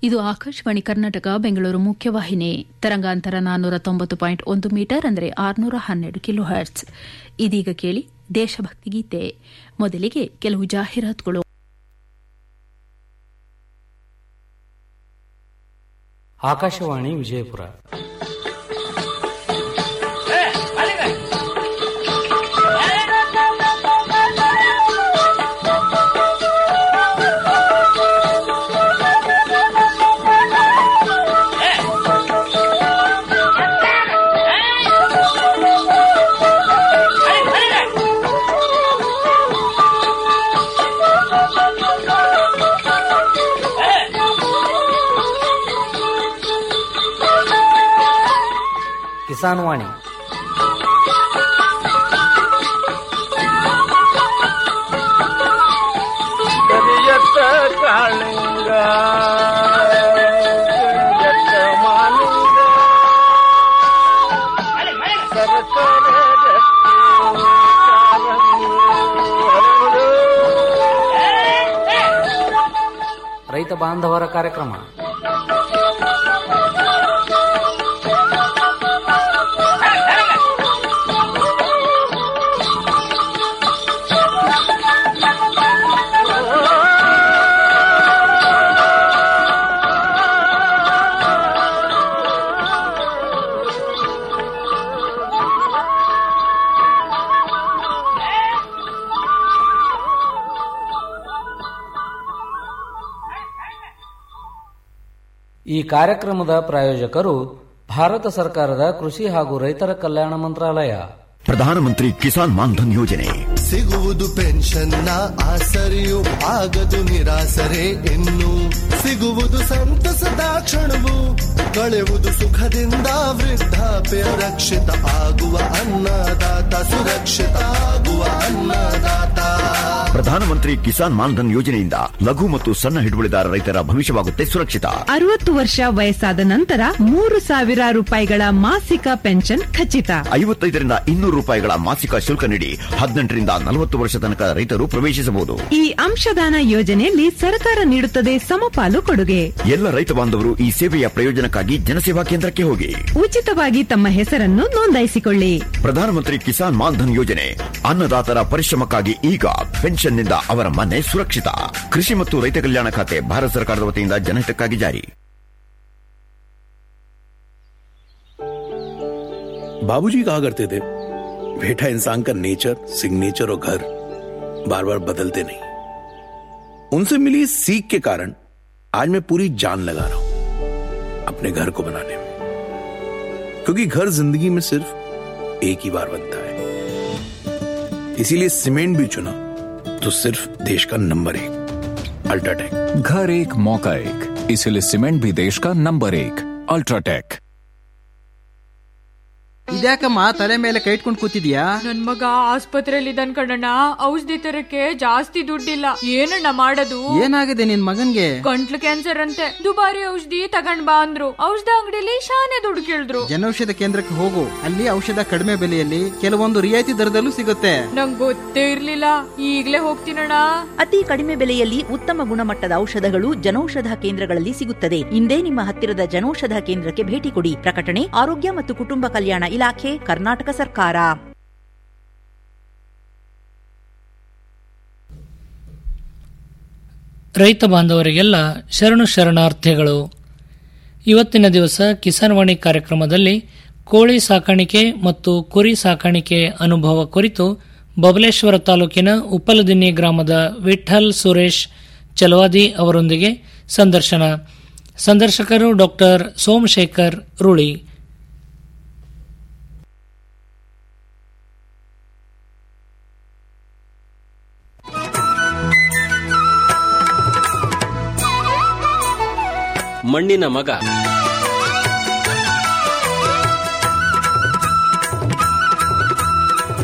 ಇದು ಆಕಾಶವಾಣಿ ಕರ್ನಾಟಕ ಬೆಂಗಳೂರು ಮುಖ್ಯವಾಹಿನಿ ತರಂಗಾಂತರ ನಾನ್ನೂರ ತೊಂಬತ್ತು ಪಾಯಿಂಟ್ ಒಂದು ಮೀಟರ್ ಅಂದರೆ ಆರುನೂರ ಹನ್ನೆರಡು ಕಿಲೋ ಹರ್ಟ್ಸ್ ಇದೀಗ ಕೇಳಿ ದೇಶಭಕ್ತಿ ಗೀತೆ ಮೊದಲಿಗೆ ಕೆಲವು ಜಾಹೀರಾತುಗಳು ಆಕಾಶವಾಣಿ ವಿಜಯಪುರ ಕಿಸಾನ್ ವಾಣಿ ಕರಿಯತ್ತ ಕಾಳಿಂಗ ಕರಿಯತ್ತ ಮಾಲಿಂಗ ಸರಸರ ರಕ್ತಿ ಕಾಲಂಗಿ ಹರಡು. ರೈತ ಬಾಂಧವರ ಕಾರ್ಯಕ್ರಮ ಈ ಕಾರ್ಯಕ್ರಮದ ಪ್ರಾಯೋಜಕರು ಭಾರತ ಸರ್ಕಾರದ ಕೃಷಿ ಹಾಗೂ ರೈತರ ಕಲ್ಯಾಣ ಮಂತ್ರಾಲಯ ಪ್ರಧಾನಮಂತ್ರಿ ಕಿಸಾನ್ ಮಾನ್ಧನ್ ಯೋಜನೆ ಸಿಗುವುದು ಪೆನ್ಷನ್ನ ಆಸರೆಯು ಆಗದು ನಿರಾಸರೆ ಇನ್ನು ಸಿಗುವುದು ಸಂತಸದ ಕ್ಷಣವು ಕಳೆಯುವುದು ಸುಖದಿಂದ ವೃದ್ಧಾಪ್ಯ ರಕ್ಷಿತ ಆಗುವ ಅನ್ನದಾತ ಸುರಕ್ಷಿತ ಆಗುವ ಅನ್ನದಾತ ಪ್ರಧಾನಮಂತ್ರಿ ಕಿಸಾನ್ ಮಾನ್ಧನ್ ಯೋಜನೆಯಿಂದ ಲಘು ಮತ್ತು ಸಣ್ಣ ಹಿಡುವಳಿದಾರ ರೈತರ ಭವಿಷ್ಯವಾಗುತ್ತೆ ಸುರಕ್ಷಿತ ಅರವತ್ತು ವರ್ಷ ವಯಸ್ಸಾದ ನಂತರ ಮೂರು ಸಾವಿರ ರೂಪಾಯಿಗಳ ಮಾಸಿಕ ಪೆನ್ಷನ್ ಖಚಿತ ಐವತ್ತೈದರಿಂದ ಇನ್ನೂರು ರೂಪಾಯಿಗಳ ಮಾಸಿಕ ಶುಲ್ಕ ನೀಡಿ ಹದಿನೆಂಟರಿಂದ ನಲವತ್ತು ವರ್ಷ ತನಕ ರೈತರು ಪ್ರವೇಶಿಸಬಹುದು ಈ ಅಂಶದಾನ ಯೋಜನೆಯಲ್ಲಿ ಸರ್ಕಾರ ನೀಡುತ್ತದೆ ಸಮಪಾಲು ಕೊಡುಗೆ ಎಲ್ಲ ರೈತ ಬಾಂಧವರು ಈ ಸೇವೆಯ ಪ್ರಯೋಜನಕ್ಕಾಗಿ ಜನಸೇವಾ ಕೇಂದ್ರಕ್ಕೆ ಹೋಗಿ ಉಚಿತವಾಗಿ ತಮ್ಮ ಹೆಸರನ್ನು ನೋಂದಾಯಿಸಿಕೊಳ್ಳಿ ಪ್ರಧಾನಮಂತ್ರಿ ಕಿಸಾನ್ ಮಾನ್ಧನ್ ಯೋಜನೆ ಅನ್ನದಾತರ ಪರಿಶ್ರಮಕ್ಕಾಗಿ ಈಗ ಪೆನ್ಷನ್ನಿಂದ ಅವರ ಮನೆ ಸುರಕ್ಷಿತ ಕೃಷಿ ಮತ್ತು ರೈತ ಕಲ್ಯಾಣ ಖಾತೆ ಭಾರತ ಸರ್ಕಾರದ ವತಿಯಿಂದ ಜನಹಿತಕ್ಕಾಗಿ ಜಾರಿ बाबूजी कहा करते थे बेटा इंसान का नेचर सिग्नेचर और घर बार बार बदलते नहीं उनसे मिली इस सीख के कारण आज मैं पूरी जान लगा रहा हूं अपने घर को बनाने में क्योंकि घर जिंदगी में सिर्फ एक ही बार बनता है इसीलिए सीमेंट भी चुना तो सिर्फ देश का नंबर एक अल्ट्राटेक घर एक मौका एक इसलिए सीमेंट भी देश का नंबर एक अल्ट्राटेक ಇದ್ಯಾಕಮ್ಮ ತಲೆ ಮೇಲೆ ಕೈ ಇಟ್ಕೊಂಡು ಕೂತಿದ್ಯಾ ನನ್ ಮಗ ಆಸ್ಪತ್ರೆಯಲ್ಲಿ ಇದ್ದಾನ್ ಕಣಣ್ಣ ಔಷಧಿ ತರಕ್ಕೆ ಜಾಸ್ತಿ ದುಡ್ಡಿಲ್ಲ ಏನಣ್ಣ ಮಾಡೋದು ಏನಾಗಿದೆ ನಿನ್ ಮಗನ್ಗೆ ಗಂಟ್ಲು ಕ್ಯಾನ್ಸರ್ ಅಂತೆ ದುಬಾರಿ ಔಷಧಿ ತಗೊಂಡ್ ಬಾ ಅಂದ್ರು ಔಷಧ ಅಂಗಡಿಲಿ ಶಾನೆ ದುಡ್ಡು ಕೇಳಿದ್ರು ಜನೌಷಧ ಕೇಂದ್ರಕ್ಕೆ ಹೋಗು ಅಲ್ಲಿ ಔಷಧ ಕಡಿಮೆ ಬೆಲೆಯಲ್ಲಿ ಕೆಲವೊಂದು ರಿಯಾಯಿತಿ ದರದಲ್ಲೂ ಸಿಗುತ್ತೆ ನಂಗ್ ಗೊತ್ತೇ ಇರ್ಲಿಲ್ಲ ಈಗ್ಲೇ ಹೋಗ್ತೀನಣ್ಣ ಅತಿ ಕಡಿಮೆ ಬೆಲೆಯಲ್ಲಿ ಉತ್ತಮ ಗುಣಮಟ್ಟದ ಔಷಧಗಳು ಜನೌಷಧ ಕೇಂದ್ರಗಳಲ್ಲಿ ಸಿಗುತ್ತದೆ ಇಂದೇ ನಿಮ್ಮ ಹತ್ತಿರದ ಜನೌಷಧ ಕೇಂದ್ರಕ್ಕೆ ಭೇಟಿ ಕೊಡಿ ಪ್ರಕಟಣೆ ಆರೋಗ್ಯ ಮತ್ತು ಕುಟುಂಬ ಕಲ್ಯಾಣ ಇಲಾಖೆ ಕರ್ನಾಟಕ ಸರ್ಕಾರ ರೈತ ಬಾಂಧವರಿಗೆಲ್ಲ ಶರಣು ಶರಣಾರ್ಥಿಗಳು ಇವತ್ತಿನ ದಿವಸ ಕಿಸಾನ್ ವಾಣಿ ಕಾರ್ಯಕ್ರಮದಲ್ಲಿ ಕೋಳಿ ಸಾಕಾಣಿಕೆ ಮತ್ತು ಕುರಿ ಸಾಕಾಣಿಕೆ ಅನುಭವ ಕುರಿತು ಬಬಲೇಶ್ವರ ತಾಲೂಕಿನ ಉಪ್ಪಲದಿನ್ನಿ ಗ್ರಾಮದ ವಿಠಲ್ ಸುರೇಶ್ ಚಲವಾದಿ ಅವರೊಂದಿಗೆ ಸಂದರ್ಶನ ಸಂದರ್ಶಕರು ಡಾಕ್ಟರ್ ಸೋಮಶೇಖರ್ ರುಳಿ ಮಣ್ಣಿನ ಮಗ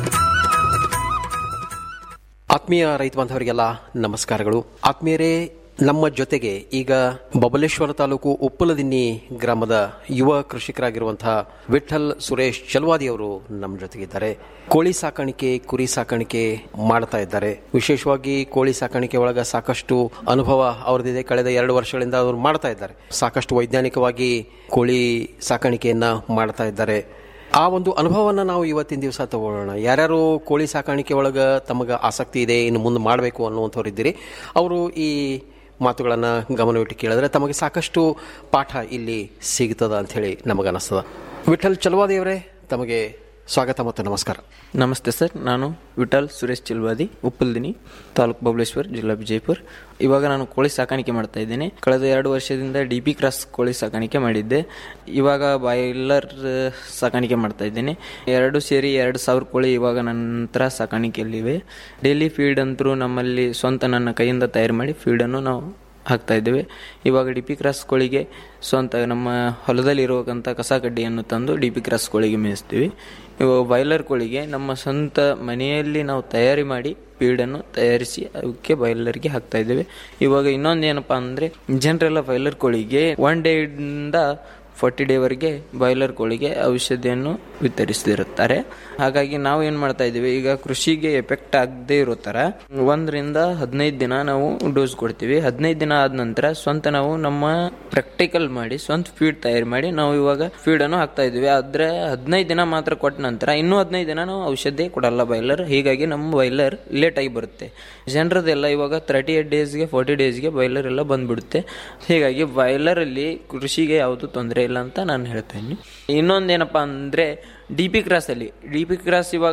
ಆತ್ಮೀಯ ರೈತ ಬಾಂಧವರಿಗೆಲ್ಲ ನಮಸ್ಕಾರಗಳು ಆತ್ಮೀಯರೇ ನಮ್ಮ ಜೊತೆಗೆ ಈಗ ಬಬಲೇಶ್ವರ ತಾಲೂಕು ಉಪ್ಪಲದಿನ್ನಿ ಗ್ರಾಮದ ಯುವ ಕೃಷಿಕರಾಗಿರುವಂತಹ ವಿಠಲ್ ಸುರೇಶ್ ಚಲ್ವಾದಿ ಅವರು ನಮ್ಮ ಜೊತೆಗಿದ್ದಾರೆ ಕೋಳಿ ಸಾಕಾಣಿಕೆ ಕುರಿ ಸಾಕಾಣಿಕೆ ಮಾಡ್ತಾ ಇದ್ದಾರೆ ವಿಶೇಷವಾಗಿ ಕೋಳಿ ಸಾಕಾಣಿಕೆ ಒಳಗ ಸಾಕಷ್ಟು ಅನುಭವ ಅವ್ರದ್ದಿದೆ ಕಳೆದ ಎರಡು ವರ್ಷಗಳಿಂದ ಅವರು ಮಾಡ್ತಾ ಇದ್ದಾರೆ ಸಾಕಷ್ಟು ವೈಜ್ಞಾನಿಕವಾಗಿ ಕೋಳಿ ಸಾಕಾಣಿಕೆಯನ್ನ ಮಾಡ್ತಾ ಇದ್ದಾರೆ ಆ ಒಂದು ಅನುಭವನ ನಾವು ಇವತ್ತಿನ ದಿವಸ ತಗೊಳ್ಳೋಣ ಯಾರ್ಯಾರು ಕೋಳಿ ಸಾಕಾಣಿಕೆ ಒಳಗೆ ತಮಗೆ ಆಸಕ್ತಿ ಇದೆ ಇನ್ನು ಮುಂದೆ ಮಾಡಬೇಕು ಅನ್ನುವಂಥವ್ರು ಇದ್ದೀರಿ ಅವರು ಈ ಮಾತುಗಳನ್ನು ಗಮನವಿಟ್ಟು ಕೇಳಿದ್ರೆ ತಮಗೆ ಸಾಕಷ್ಟು ಪಾಠ ಇಲ್ಲಿ ಸಿಗ್ತದ ಅಂಥೇಳಿ ನಮಗನಿಸ್ತದ ವಿಠಲ್ ಚಲವಾದಿಯವರೇ ತಮಗೆ ಸ್ವಾಗತ ಮತ್ತು ನಮಸ್ಕಾರ ನಮಸ್ತೆ ಸರ್ ನಾನು ವಿಠಲ್ ಸುರೇಶ್ ಚಿಲ್ವಾದಿ ಉಪ್ಪಲ್ದಿನಿ ತಾಲೂಕು ಬಬಲೇಶ್ವರ್ ಜಿಲ್ಲಾ ವಿಜಯಪುರ ಇವಾಗ ನಾನು ಕೋಳಿ ಸಾಕಾಣಿಕೆ ಮಾಡ್ತಾ ಇದ್ದೇನೆ ಕಳೆದ ಎರಡು ವರ್ಷದಿಂದ ಡಿ ಪಿ ಕ್ರಾಸ್ ಕೋಳಿ ಸಾಕಾಣಿಕೆ ಮಾಡಿದ್ದೆ ಇವಾಗ ಬಾಯ್ಲರ್ ಸಾಕಾಣಿಕೆ ಮಾಡ್ತಾ ಇದ್ದೇನೆ ಎರಡು ಸೇರಿ ಎರಡು ಸಾವಿರ ಕೋಳಿ ಇವಾಗ ನನ್ನ ಹತ್ರ ಸಾಕಾಣಿಕೆಯಲ್ಲಿವೆ ಡೈಲಿ ಫೀಡ್ ಅಂತರೂ ನಮ್ಮಲ್ಲಿ ಸ್ವಂತ ನನ್ನ ಕೈಯಿಂದ ತಯಾರು ಮಾಡಿ ಫೀಡನ್ನು ನಾವು ಹಾಕ್ತಾ ಇದ್ದೇವೆ ಇವಾಗ ಡಿ ಪಿ ಕ್ರಾಸ್ ಕೋಳಿಗೆ ಸ್ವಂತ ನಮ್ಮ ಹೊಲದಲ್ಲಿ ಇರುವಂಥ ಕಸ ಕಡ್ಡಿಯನ್ನು ತಂದು ಡಿ ಪಿ ಕ್ರಾಸ್ ಕೋಳಿಗೆ ಮೇಯಿಸ್ತೀವಿ ಇವಾಗ ಬಾಯ್ಲರ್ ಕೋಳಿಗೆ ನಮ್ಮ ಸ್ವಂತ ಮನೆಯಲ್ಲಿ ನಾವು ತಯಾರಿ ಮಾಡಿ ಫೀಡನ್ನು ತಯಾರಿಸಿ ಅವಕ್ಕೆ ಬಾಯ್ಲರ್ಗೆ ಹಾಕ್ತಾ ಇದ್ದೇವೆ ಇವಾಗ ಇನ್ನೊಂದು ಏನಪ್ಪಾ ಅಂದರೆ ಜನರೆಲ್ಲ ಬಾಯ್ಲರ್ ಕೋಳಿಗೆ ಒನ್ ಡೇಯಿಂದ ಫಾರ್ಟಿ ಡೇವರೆಗೆ ಬಾಯ್ಲರ್ ಕೋಳಿಗೆ ಔಷಧಿಯನ್ನು ವಿತರಿಸ್ತಿರುತ್ತಾರೆ ಹಾಗಾಗಿ ನಾವು ಏನು ಮಾಡ್ತಾ ಇದ್ದೀವಿ ಈಗ ಕೃಷಿಗೆ ಎಫೆಕ್ಟ್ ಆಗದೆ ಇರೋ ಥರ ಒಂದರಿಂದ ಹದಿನೈದು ದಿನ ನಾವು ಡೋಸ್ ಕೊಡ್ತೀವಿ ಹದಿನೈದು ದಿನ ಆದ ನಂತರ ಸ್ವಂತ ನಾವು ನಮ್ಮ ಪ್ರಾಕ್ಟಿಕಲ್ ಮಾಡಿ ಸ್ವಂತ ಫೀಡ್ ತಯಾರು ಮಾಡಿ ನಾವು ಇವಾಗ ಫೀಡನ್ನು ಹಾಕ್ತಾ ಇದ್ದೀವಿ ಆದರೆ ಹದಿನೈದು ದಿನ ಮಾತ್ರ ಕೊಟ್ಟ ನಂತರ ಇನ್ನೂ ಹದಿನೈದು ದಿನ ನಾವು ಔಷಧಿ ಕೊಡಲ್ಲ ಬಾಯ್ಲರ್ ಹೀಗಾಗಿ ನಮ್ಮ ಬಾಯ್ಲರ್ ಲೇಟಾಗಿ ಬರುತ್ತೆ ಜನರದೆಲ್ಲ ಇವಾಗ ತರ್ಟಿ ಏಟ್ ಡೇಸ್ಗೆ ಫೋರ್ಟಿ ಡೇಸ್ಗೆ ಬಾಯ್ಲರ್ ಎಲ್ಲ ಬಂದ್ಬಿಡುತ್ತೆ ಹೀಗಾಗಿ ಬಾಯ್ಲರಲ್ಲಿ ಕೃಷಿಗೆ ಯಾವುದು ತೊಂದರೆ ಇಲ್ಲ ಅಂತ ನಾನು ಹೇಳ್ತೇನೆ ಇನ್ನೊಂದೇನಪ್ಪ ಅಂದರೆ ಡಿ ಪಿ ಕ್ರಾಸಲ್ಲಿ ಡಿ ಪಿ ಕ್ರಾಸ್ ಇವಾಗ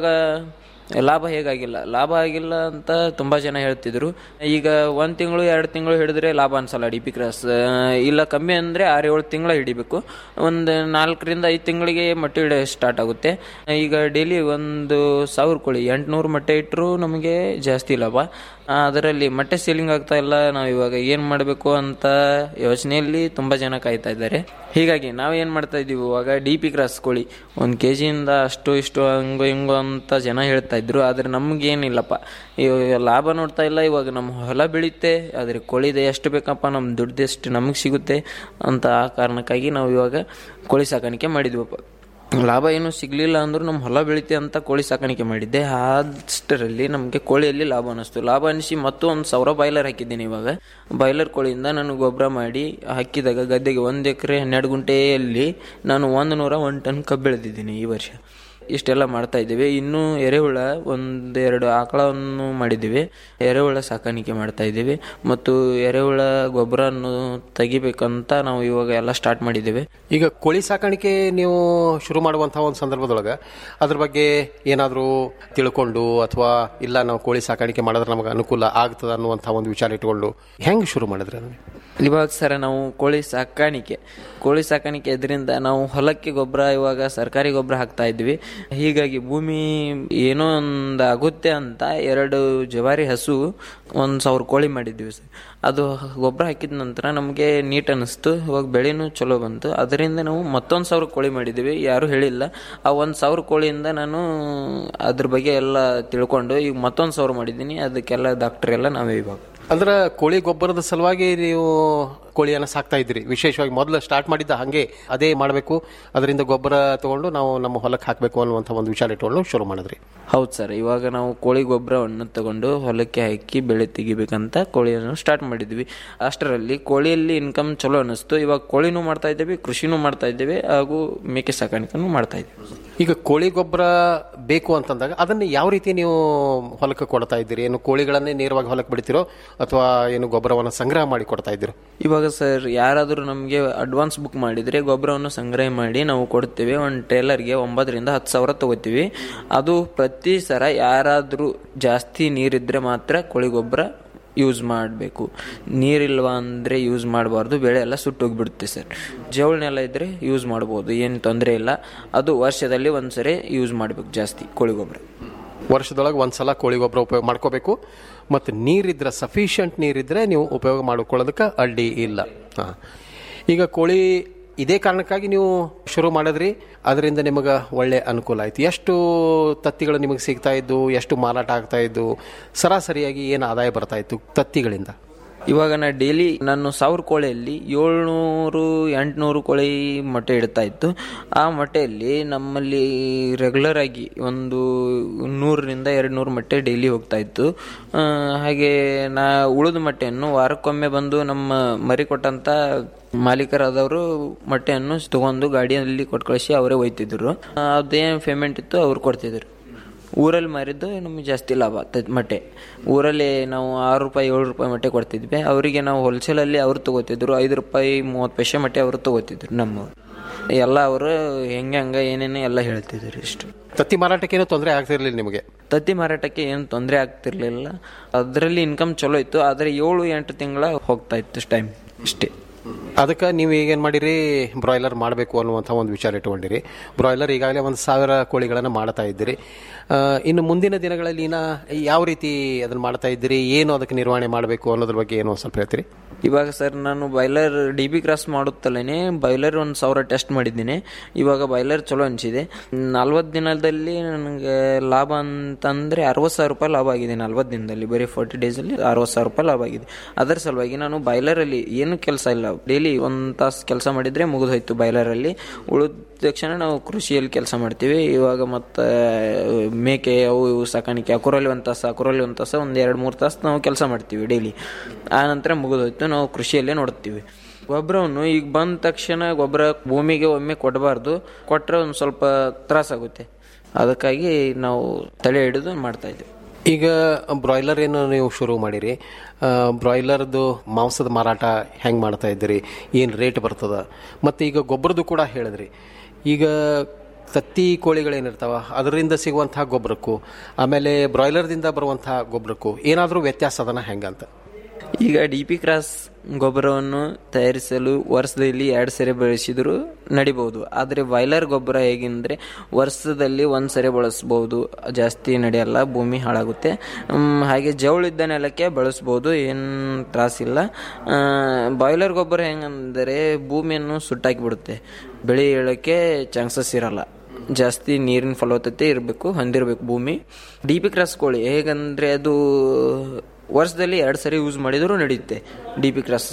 ಲಾಭ ಹೇಗಾಗಿಲ್ಲ ಲಾಭ ಆಗಿಲ್ಲ ಅಂತ ತುಂಬ ಜನ ಹೇಳ್ತಿದ್ರು ಈಗ ಒಂದು ತಿಂಗಳು ಎರಡು ತಿಂಗಳು ಹಿಡಿದ್ರೆ ಲಾಭ ಅನ್ಸಲ್ಲ ಡಿ ಪಿ ಕ್ರಾಸ್ ಇಲ್ಲ ಕಮ್ಮಿ ಅಂದರೆ ಆರು ಏಳು ತಿಂಗಳ ಹಿಡಿಬೇಕು ಒಂದು ನಾಲ್ಕರಿಂದ ಐದು ತಿಂಗಳಿಗೆ ಮೊಟ್ಟೆ ಇಡ ಸ್ಟಾರ್ಟ್ ಆಗುತ್ತೆ ಈಗ ಡೈಲಿ ಒಂದು ಸಾವಿರ ಕೋಳಿ ಎಂಟುನೂರು ಮೊಟ್ಟೆ ಇಟ್ಟರು ನಮಗೆ ಜಾಸ್ತಿ ಲಾಭ ಅದರಲ್ಲಿ ಮೊಟ್ಟೆ ಸೇಲಿಂಗ್ ಆಗ್ತಾ ಇಲ್ಲ ನಾವು ಇವಾಗ ಏನು ಮಾಡಬೇಕು ಅಂತ ಯೋಚನೆಯಲ್ಲಿ ತುಂಬ ಜನ ಕಾಯ್ತಾ ಇದ್ದಾರೆ ಹೀಗಾಗಿ ನಾವು ಏನು ಮಾಡ್ತಾ ಇದ್ದೀವಿ ಇವಾಗ ಡಿ ಪಿ ಕ್ರಾಸ್ ಕೋಳಿ ಒಂದು ಕೆ ಜಿಯಿಂದ ಅಷ್ಟು ಇಷ್ಟು ಹಂಗೋ ಹಿಂಗೋ ಅಂತ ಜನ ಹೇಳ್ತಾ ಇದ್ರು ಆದರೆ ನಮಗೇನಿಲ್ಲಪ್ಪ ಇವಾಗ ಲಾಭ ನೋಡ್ತಾ ಇಲ್ಲ ಇವಾಗ ನಮ್ಮ ಹೊಲ ಬೆಳೆಯುತ್ತೆ ಆದರೆ ಕೋಳಿದೆ ಎಷ್ಟು ಬೇಕಪ್ಪ ನಮ್ಮ ದುಡ್ಡು ಎಷ್ಟು ನಮಗೆ ಸಿಗುತ್ತೆ ಅಂತ ಆ ಕಾರಣಕ್ಕಾಗಿ ನಾವು ಇವಾಗ ಕೋಳಿ ಸಾಕಾಣಿಕೆ ಮಾಡಿದ್ವಪ್ಪ ಲಾಭ ಏನು ಸಿಗಲಿಲ್ಲ ಅಂದ್ರೂ ನಮ್ಮ ಹೊಲ ಬೆಳಿತೆ ಅಂತ ಕೋಳಿ ಸಾಕಾಣಿಕೆ ಮಾಡಿದ್ದೆ ಅಷ್ಟರಲ್ಲಿ ನಮಗೆ ಕೋಳಿಯಲ್ಲಿ ಲಾಭ ಅನ್ನಿಸ್ತು ಲಾಭ ಅನಿಸಿ ಮತ್ತು ಒಂದು ಸಾವಿರ ಬಾಯ್ಲರ್ ಹಾಕಿದ್ದೀನಿ ಇವಾಗ ಬಾಯ್ಲರ್ ಕೋಳಿಯಿಂದ ನಾನು ಗೊಬ್ಬರ ಮಾಡಿ ಹಾಕಿದಾಗ ಗದ್ದೆಗೆ ಒಂದು ಎಕರೆ ಹನ್ನೆರಡು ಗುಂಟೆಯಲ್ಲಿ ನಾನು ಒಂದು ನೂರ ಒಂದು ಟನ್ ಕಬ್ಬು ಬೆಳೆದಿದ್ದೀನಿ ಈ ವರ್ಷ ಇಷ್ಟೆಲ್ಲ ಮಾಡ್ತಾ ಇದ್ದೀವಿ ಇನ್ನೂ ಎರೆಹುಳ ಒಂದೆರಡು ಆಕಳವನ್ನು ಮಾಡಿದ್ದೀವಿ ಎರೆಹುಳ ಸಾಕಾಣಿಕೆ ಮಾಡ್ತಾ ಇದ್ದೀವಿ ಮತ್ತು ಎರೆಹುಳ ಗೊಬ್ಬರನ್ನು ತೆಗಿಬೇಕಂತ ನಾವು ಇವಾಗ ಎಲ್ಲ ಸ್ಟಾರ್ಟ್ ಮಾಡಿದ್ದೇವೆ ಈಗ ಕೋಳಿ ಸಾಕಾಣಿಕೆ ನೀವು ಶುರು ಮಾಡುವಂತಹ ಒಂದು ಸಂದರ್ಭದೊಳಗೆ ಅದ್ರ ಬಗ್ಗೆ ಏನಾದರೂ ತಿಳ್ಕೊಂಡು ಅಥವಾ ಇಲ್ಲ ನಾವು ಕೋಳಿ ಸಾಕಾಣಿಕೆ ಮಾಡಿದ್ರೆ ನಮಗೆ ಅನುಕೂಲ ಆಗ್ತದ ಅನ್ನುವಂಥ ಒಂದು ವಿಚಾರ ಇಟ್ಕೊಂಡು ಹೆಂಗೆ ಶುರು ಮಾಡಿದ್ರೆ ನನಗೆ ಇವಾಗ ಸರ ನಾವು ಕೋಳಿ ಸಾಕಾಣಿಕೆ ಕೋಳಿ ಸಾಕಾಣಿಕೆ ಇದರಿಂದ ನಾವು ಹೊಲಕ್ಕೆ ಗೊಬ್ಬರ ಇವಾಗ ಸರ್ಕಾರಿ ಗೊಬ್ಬರ ಹಾಕ್ತಾ ಇದ್ವಿ ಹೀಗಾಗಿ ಭೂಮಿ ಏನೋ ಒಂದು ಆಗುತ್ತೆ ಅಂತ ಎರಡು ಜವಾರಿ ಹಸು ಒಂದು ಸಾವಿರ ಕೋಳಿ ಮಾಡಿದ್ವಿ ಸರ್ ಅದು ಗೊಬ್ಬರ ಹಾಕಿದ ನಂತರ ನಮಗೆ ನೀಟ್ ಅನ್ನಿಸ್ತು ಇವಾಗ ಬೆಳೆನೂ ಚಲೋ ಬಂತು ಅದರಿಂದ ನಾವು ಮತ್ತೊಂದು ಸಾವಿರ ಕೋಳಿ ಮಾಡಿದ್ದೀವಿ ಯಾರೂ ಹೇಳಿಲ್ಲ ಆ ಒಂದು ಸಾವಿರ ಕೋಳಿಯಿಂದ ನಾನು ಅದ್ರ ಬಗ್ಗೆ ಎಲ್ಲ ತಿಳ್ಕೊಂಡು ಈಗ ಮತ್ತೊಂದು ಸಾವಿರ ಮಾಡಿದ್ದೀನಿ ಅದಕ್ಕೆಲ್ಲ ಡಾಕ್ಟರ್ ಎಲ್ಲ ನಾವೇ ಇವಾಗ ಅಂದ್ರೆ ಕೋಳಿ ಗೊಬ್ಬರದ ಸಲುವಾಗಿ ನೀವು ಕೋಳಿಯನ್ನು ಸಾಕ್ತಾ ಇದ್ರಿ ವಿಶೇಷವಾಗಿ ಮೊದಲು ಸ್ಟಾರ್ಟ್ ಮಾಡಿದ್ದ ಹಾಗೆ ಅದೇ ಮಾಡಬೇಕು ಅದರಿಂದ ಗೊಬ್ಬರ ತಗೊಂಡು ನಾವು ನಮ್ಮ ಹೊಲಕ್ಕೆ ಹಾಕಬೇಕು ಅನ್ನುವಂಥ ಒಂದು ವಿಚಾರ ಇಟ್ಕೊಂಡು ಶುರು ಮಾಡಿದ್ರಿ ಹೌದು ಸರ್ ಇವಾಗ ನಾವು ಕೋಳಿ ಗೊಬ್ಬರವನ್ನು ತಗೊಂಡು ಹೊಲಕ್ಕೆ ಹಾಕಿ ಬೆಳೆ ತೆಗಿಬೇಕಂತ ಕೋಳಿಯನ್ನು ಸ್ಟಾರ್ಟ್ ಮಾಡಿದ್ವಿ ಅಷ್ಟರಲ್ಲಿ ಕೋಳಿಯಲ್ಲಿ ಇನ್ಕಮ್ ಚಲೋ ಅನ್ನಿಸ್ತು ಇವಾಗ ಕೋಳಿನೂ ಮಾಡ್ತಾ ಇದ್ದೇವೆ ಕೃಷಿನೂ ಮಾಡ್ತಾ ಇದ್ದೇವೆ ಹಾಗೂ ಮೇಕೆ ಸಾಕಾಣಿಕೆನೂ ಮಾಡ್ತಾ ಇದ್ದೇವೆ ಈಗ ಕೋಳಿ ಗೊಬ್ಬರ ಬೇಕು ಅಂತಂದಾಗ ಅದನ್ನು ಯಾವ ರೀತಿ ನೀವು ಹೊಲಕ್ಕೆ ಕೊಡ್ತಾ ಇದ್ದೀರಿ ಏನು ಕೋಳಿಗಳನ್ನೇ ನೇರವಾಗಿ ಹೊಲಕ್ಕೆ ಬಿಡ್ತಿರೋ ಅಥವಾ ಏನು ಗೊಬ್ಬರವನ್ನು ಸಂಗ್ರಹ ಮಾಡಿ ಕೊಡ್ತಾ ಇದ್ದೀರೋ ಇವಾಗ ಸರ್ ಯಾರಾದರೂ ನಮಗೆ ಅಡ್ವಾನ್ಸ್ ಬುಕ್ ಮಾಡಿದರೆ ಗೊಬ್ಬರವನ್ನು ಸಂಗ್ರಹ ಮಾಡಿ ನಾವು ಕೊಡ್ತೇವೆ ಒಂದು ಟ್ರೇಲರ್ಗೆ ಒಂಬತ್ತರಿಂದ ಹತ್ತು ಸಾವಿರ ತಗೋತೀವಿ ಅದು ಪ್ರತಿ ಸರ ಯಾರಾದರೂ ಜಾಸ್ತಿ ನೀರಿದ್ರೆ ಮಾತ್ರ ಕೋಳಿ ಗೊಬ್ಬರ ಯೂಸ್ ಮಾಡಬೇಕು ನೀರಿಲ್ವಾ ಅಂದರೆ ಯೂಸ್ ಮಾಡಬಾರ್ದು ಬೆಳೆ ಎಲ್ಲ ಸುಟ್ಟೋಗ್ಬಿಡುತ್ತೆ ಸರ್ ಜವಳ ನೆಲ ಇದ್ದರೆ ಯೂಸ್ ಮಾಡ್ಬೋದು ಏನು ತೊಂದರೆ ಇಲ್ಲ ಅದು ವರ್ಷದಲ್ಲಿ ಒಂದ್ಸರಿ ಯೂಸ್ ಮಾಡಬೇಕು ಜಾಸ್ತಿ ಕೋಳಿ ಗೊಬ್ಬರ ವರ್ಷದೊಳಗೆ ಒಂದ್ಸಲ ಕೋಳಿ ಗೊಬ್ಬರ ಉಪಯೋಗ ಮಾಡ್ಕೋಬೇಕು ಮತ್ತು ನೀರಿದ್ರೆ ಸಫಿಷಿಯಂಟ್ ನೀರಿದ್ರೆ ನೀವು ಉಪಯೋಗ ಮಾಡ್ಕೊಳ್ಳೋದಕ್ಕೆ ಅಡ್ಡಿ ಇಲ್ಲ ಹಾಂ ಈಗ ಕೋಳಿ ಇದೇ ಕಾರಣಕ್ಕಾಗಿ ನೀವು ಶುರು ಮಾಡಿದ್ರಿ ಅದರಿಂದ ನಿಮಗೆ ಒಳ್ಳೆ ಅನುಕೂಲ ಆಯ್ತು ಎಷ್ಟು ತತ್ತಿಗಳು ನಿಮಗೆ ಸಿಗ್ತಾ ಇದ್ದು ಎಷ್ಟು ಮಾರಾಟ ಆಗ್ತಾ ಇದ್ದು ಸರಾಸರಿಯಾಗಿ ಏನು ಆದಾಯ ಬರ್ತಾ ಇತ್ತು ತತ್ತಿಗಳಿಂದ ಇವಾಗ ನಾ ಡೈಲಿ ನಾನು ಸಾವಿರ ಕೋಳಿಯಲ್ಲಿ ಏಳ್ನೂರು ಎಂಟುನೂರು ಕೋಳಿ ಮೊಟ್ಟೆ ಇಡ್ತಾ ಇತ್ತು ಆ ಮೊಟ್ಟೆಯಲ್ಲಿ ನಮ್ಮಲ್ಲಿ ರೆಗ್ಯುಲರ್ ಆಗಿ ಒಂದು ನೂರರಿಂದ ಎರಡು ನೂರು ಮೊಟ್ಟೆ ಡೈಲಿ ಹೋಗ್ತಾ ಇತ್ತು ಆ, ಹಾಗೆ ನಾ ಉಳಿದ ಮೊಟ್ಟೆಯನ್ನು ವಾರಕ್ಕೊಮ್ಮೆ ಬಂದು ನಮ್ಮ ಮರಿ ಕೊಟ್ಟಂತ ಮಾಲೀಕರಾದವರು ಮೊಟ್ಟೆಯನ್ನು ತಗೊಂಡು ಗಾಡಿಯಲ್ಲಿ ಕೊಟ್ಟು ಕಳಿಸಿ ಅವರೇ ಒಯ್ತಿದ್ರು ಆ, ಅದೇನು ಪೇಮೆಂಟ್ ಇತ್ತು ಅವ್ರು ಕೊಡ್ತಿದ್ರು ಊರಲ್ಲಿ ಮಾರಿದ್ದು ನಮಗೆ ಜಾಸ್ತಿ ಲಾಭ ಆಗ್ತೈತೆ ಮೊಟ್ಟೆ ಊರಲ್ಲಿ ನಾವು ಆರು ರೂಪಾಯಿ ಏಳು ರೂಪಾಯಿ ಮೊಟ್ಟೆ ಕೊಡ್ತಿದ್ವಿ ಅವರಿಗೆ ನಾವು ಹೋಲ್ಸೇಲಲ್ಲಿ ಅವ್ರು ತಗೋತಿದ್ರು ಐದು ರೂಪಾಯಿ ಮೂವತ್ತು ಪೈಸೆ ಮೊಟ್ಟೆ ಅವರು ತಗೋತಿದ್ರು ನಮ್ಮ ಎಲ್ಲ ಅವರು ಹೆಂಗೆ ಹಂಗೆ ಏನೇನು ಎಲ್ಲ ಹೇಳ್ತಿದ್ರು ಇಷ್ಟು ತತ್ತಿ ಮಾರಾಟಕ್ಕೇನು ತೊಂದರೆ ಆಗ್ತಿರ್ಲಿಲ್ಲ ನಿಮಗೆ ತತ್ತಿ ಮಾರಾಟಕ್ಕೆ ಏನು ತೊಂದರೆ ಆಗ್ತಿರ್ಲಿಲ್ಲ ಅದರಲ್ಲಿ ಇನ್ಕಮ್ ಚಲೋ ಇತ್ತು ಆದರೆ ಏಳು ಎಂಟು ತಿಂಗಳ ಹೋಗ್ತಾ ಇತ್ತು ಟೈಮ್ ಇಷ್ಟೇ ಅದಕ್ಕೆ ನೀವು ಈಗೇನು ಮಾಡಿರಿ ಬ್ರಾಯ್ಲರ್ ಮಾಡಬೇಕು ಅನ್ನುವಂಥ ಒಂದು ವಿಚಾರ ಇಟ್ಕೊಂಡಿರಿ ಬ್ರಾಯ್ಲರ್ ಈಗಾಗಲೇ ಒಂದು ಸಾವಿರ ಕೋಳಿಗಳನ್ನು ಮಾಡ್ತಾ ಇದ್ದೀರಿ ಆ, ಇನ್ನು ಮುಂದಿನ ದಿನಗಳಲ್ಲಿ ಇನ್ನ ಯಾವ ರೀತಿ ಅದನ್ನು ಮಾಡ್ತಾ ಇದ್ದೀರಿ ಏನು ಅದಕ್ಕೆ ನಿರ್ವಹಣೆ ಮಾಡಬೇಕು ಅನ್ನೋದ್ರ ಬಗ್ಗೆ ಏನು ಒಂದ್ ಸ್ವಲ್ಪ ಹೇಳ್ತೀರಿ ಇವಾಗ ಸರ್ ನಾನು ಬಾಯ್ಲರ್ ಡಿ ಬಿ ಕ್ರಾಸ್ ಮಾಡುತ್ತಲೇ ಬಾಯ್ಲರ್ ಒಂದು ಸಾವಿರ ಟೆಸ್ಟ್ ಮಾಡಿದ್ದೀನಿ ಇವಾಗ ಬಾಯ್ಲರ್ ಚಲೋ ಅನಿಸಿದೆ ನಲ್ವತ್ತು ದಿನದಲ್ಲಿ ನನಗೆ ಲಾಭ ಅಂತಂದರೆ ಅರವತ್ತು ಸಾವಿರ ರೂಪಾಯಿ ಲಾಭ ಆಗಿದೆ ನಲ್ವತ್ತು ದಿನದಲ್ಲಿ ಬರೀ ಫೋರ್ಟಿ ಡೇಸಲ್ಲಿ ಅರವತ್ತು ಸಾವಿರ ರೂಪಾಯಿ ಲಾಭ ಆಗಿದೆ ಅದರ ಸಲುವಾಗಿ ನಾನು ಬಾಯ್ಲರಲ್ಲಿ ಏನು ಕೆಲಸ ಇಲ್ಲ ಡೈಲಿ ಒಂದು ತಾಸು ಕೆಲಸ ಮಾಡಿದರೆ ಮುಗಿದೋಯ್ತು ಬಾಯ್ಲರಲ್ಲಿ ಉಳಿದ ತಕ್ಷಣ ನಾವು ಕೃಷಿಯಲ್ಲಿ ಕೆಲಸ ಮಾಡ್ತೀವಿ ಇವಾಗ ಮತ್ತು ಮೇಕೆ ಅವು ಇವು ಸಾಕಾಣಿಕೆ ಅಕುರಲ್ಲಿ ಒಂದು ತಾಸು ಅಕುರಲ್ಲಿ ಒಂದು ತಾಸು ಒಂದು ಎರಡು ಮೂರು ತಾಸು ನಾವು ಕೆಲಸ ಮಾಡ್ತೀವಿ ಡೈಲಿ ಆ ನಂತರ ಮುಗಿದೋಯ್ತು ನಾವು ಕೃಷಿಯಲ್ಲೇ ನೋಡ್ತೀವಿ ಗೊಬ್ಬರವನ್ನು ಈಗ ಬಂದ ತಕ್ಷಣ ಗೊಬ್ಬರ ಭೂಮಿಗೆ ಒಮ್ಮೆ ಕೊಡಬಾರ್ದು ಕೊಟ್ಟರೆ ಒಂದು ಸ್ವಲ್ಪ ತ್ರಾಸಾಗುತ್ತೆ ಅದಕ್ಕಾಗಿ ನಾವು ತಲೆ ಹಿಡಿದು ಮಾಡ್ತಾ ಇದ್ದೀವಿ ಈಗ ಬ್ರಾಯ್ಲರ್ ಏನು ನೀವು ಶುರು ಮಾಡಿರಿ ಆ, ಬ್ರಾಯ್ಲರ್ದು ಮಾಂಸದ ಮಾರಾಟ ಹೆಂಗೆ ಮಾಡ್ತಾ ಇದ್ದೀರಿ ಏನು ರೇಟ್ ಬರ್ತದ ಮತ್ತು ಈಗ ಗೊಬ್ಬರದ್ದು ಕೂಡ ಹೇಳಿದ್ರಿ ಈಗ ತತ್ತಿ ಕೋಳಿಗಳೇನಿರ್ತಾವ ಅದರಿಂದ ಸಿಗುವಂತಹ ಗೊಬ್ಬರಕ್ಕೂ ಆಮೇಲೆ ಬ್ರಾಯ್ಲರ್ದಿಂದ ಬರುವಂತಹ ಗೊಬ್ಬರಕ್ಕೂ ಏನಾದರೂ ವ್ಯತ್ಯಾಸ ಅದನ್ನ ಹೆಂಗಂತ ಈಗ ಡಿ ಪಿ ಕ್ರಾಸ್ ಗೊಬ್ಬರವನ್ನು ತಯಾರಿಸಲು ವರ್ಷದಲ್ಲಿ ಎರಡು ಸರಿ ಬಳಸಿದರೂ ನಡಿಬಹುದು ಆದರೆ ಬಾಯ್ಲರ್ ಗೊಬ್ಬರ ಹೇಗೆಂದರೆ ವರ್ಷದಲ್ಲಿ ಒಂದು ಸರಿ ಬಳಸ್ಬೋದು ಜಾಸ್ತಿ ನಡೆಯಲ್ಲ ಭೂಮಿ ಹಾಳಾಗುತ್ತೆ ಹ್ಮ್, ಹಾಗೆ ಜವಳಿದ್ದ ನೆಲಕ್ಕೆ ಬಳಸ್ಬೋದು ಏನು ತ್ರಾಸಿಲ್ಲ ಬಾಯ್ಲರ್ ಗೊಬ್ಬರ ಹೆಂಗಂದರೆ ಭೂಮಿಯನ್ನು ಸುಟ್ಟಾಕಿಬಿಡುತ್ತೆ ಬೆಳೆ ಏಳೋಕ್ಕೆ ಚಾನ್ಸಸ್ ಇರಲ್ಲ ಜಾಸ್ತಿ ನೀರಿನ ಫಲವತ್ತತೆ ಇರಬೇಕು ಹೊಂದಿರಬೇಕು ಭೂಮಿ ಡಿ ಪಿ ಕ್ರಾಸ್ ಕೋಳಿ ಹೇಗಂದರೆ ಅದು ವರ್ಷದಲ್ಲಿ ಎರಡು ಸರಿ ಯೂಸ್ ಮಾಡಿದರೂ ನಡೆಯುತ್ತೆ ಡಿ ಪಿ ಕ್ರಾಸ್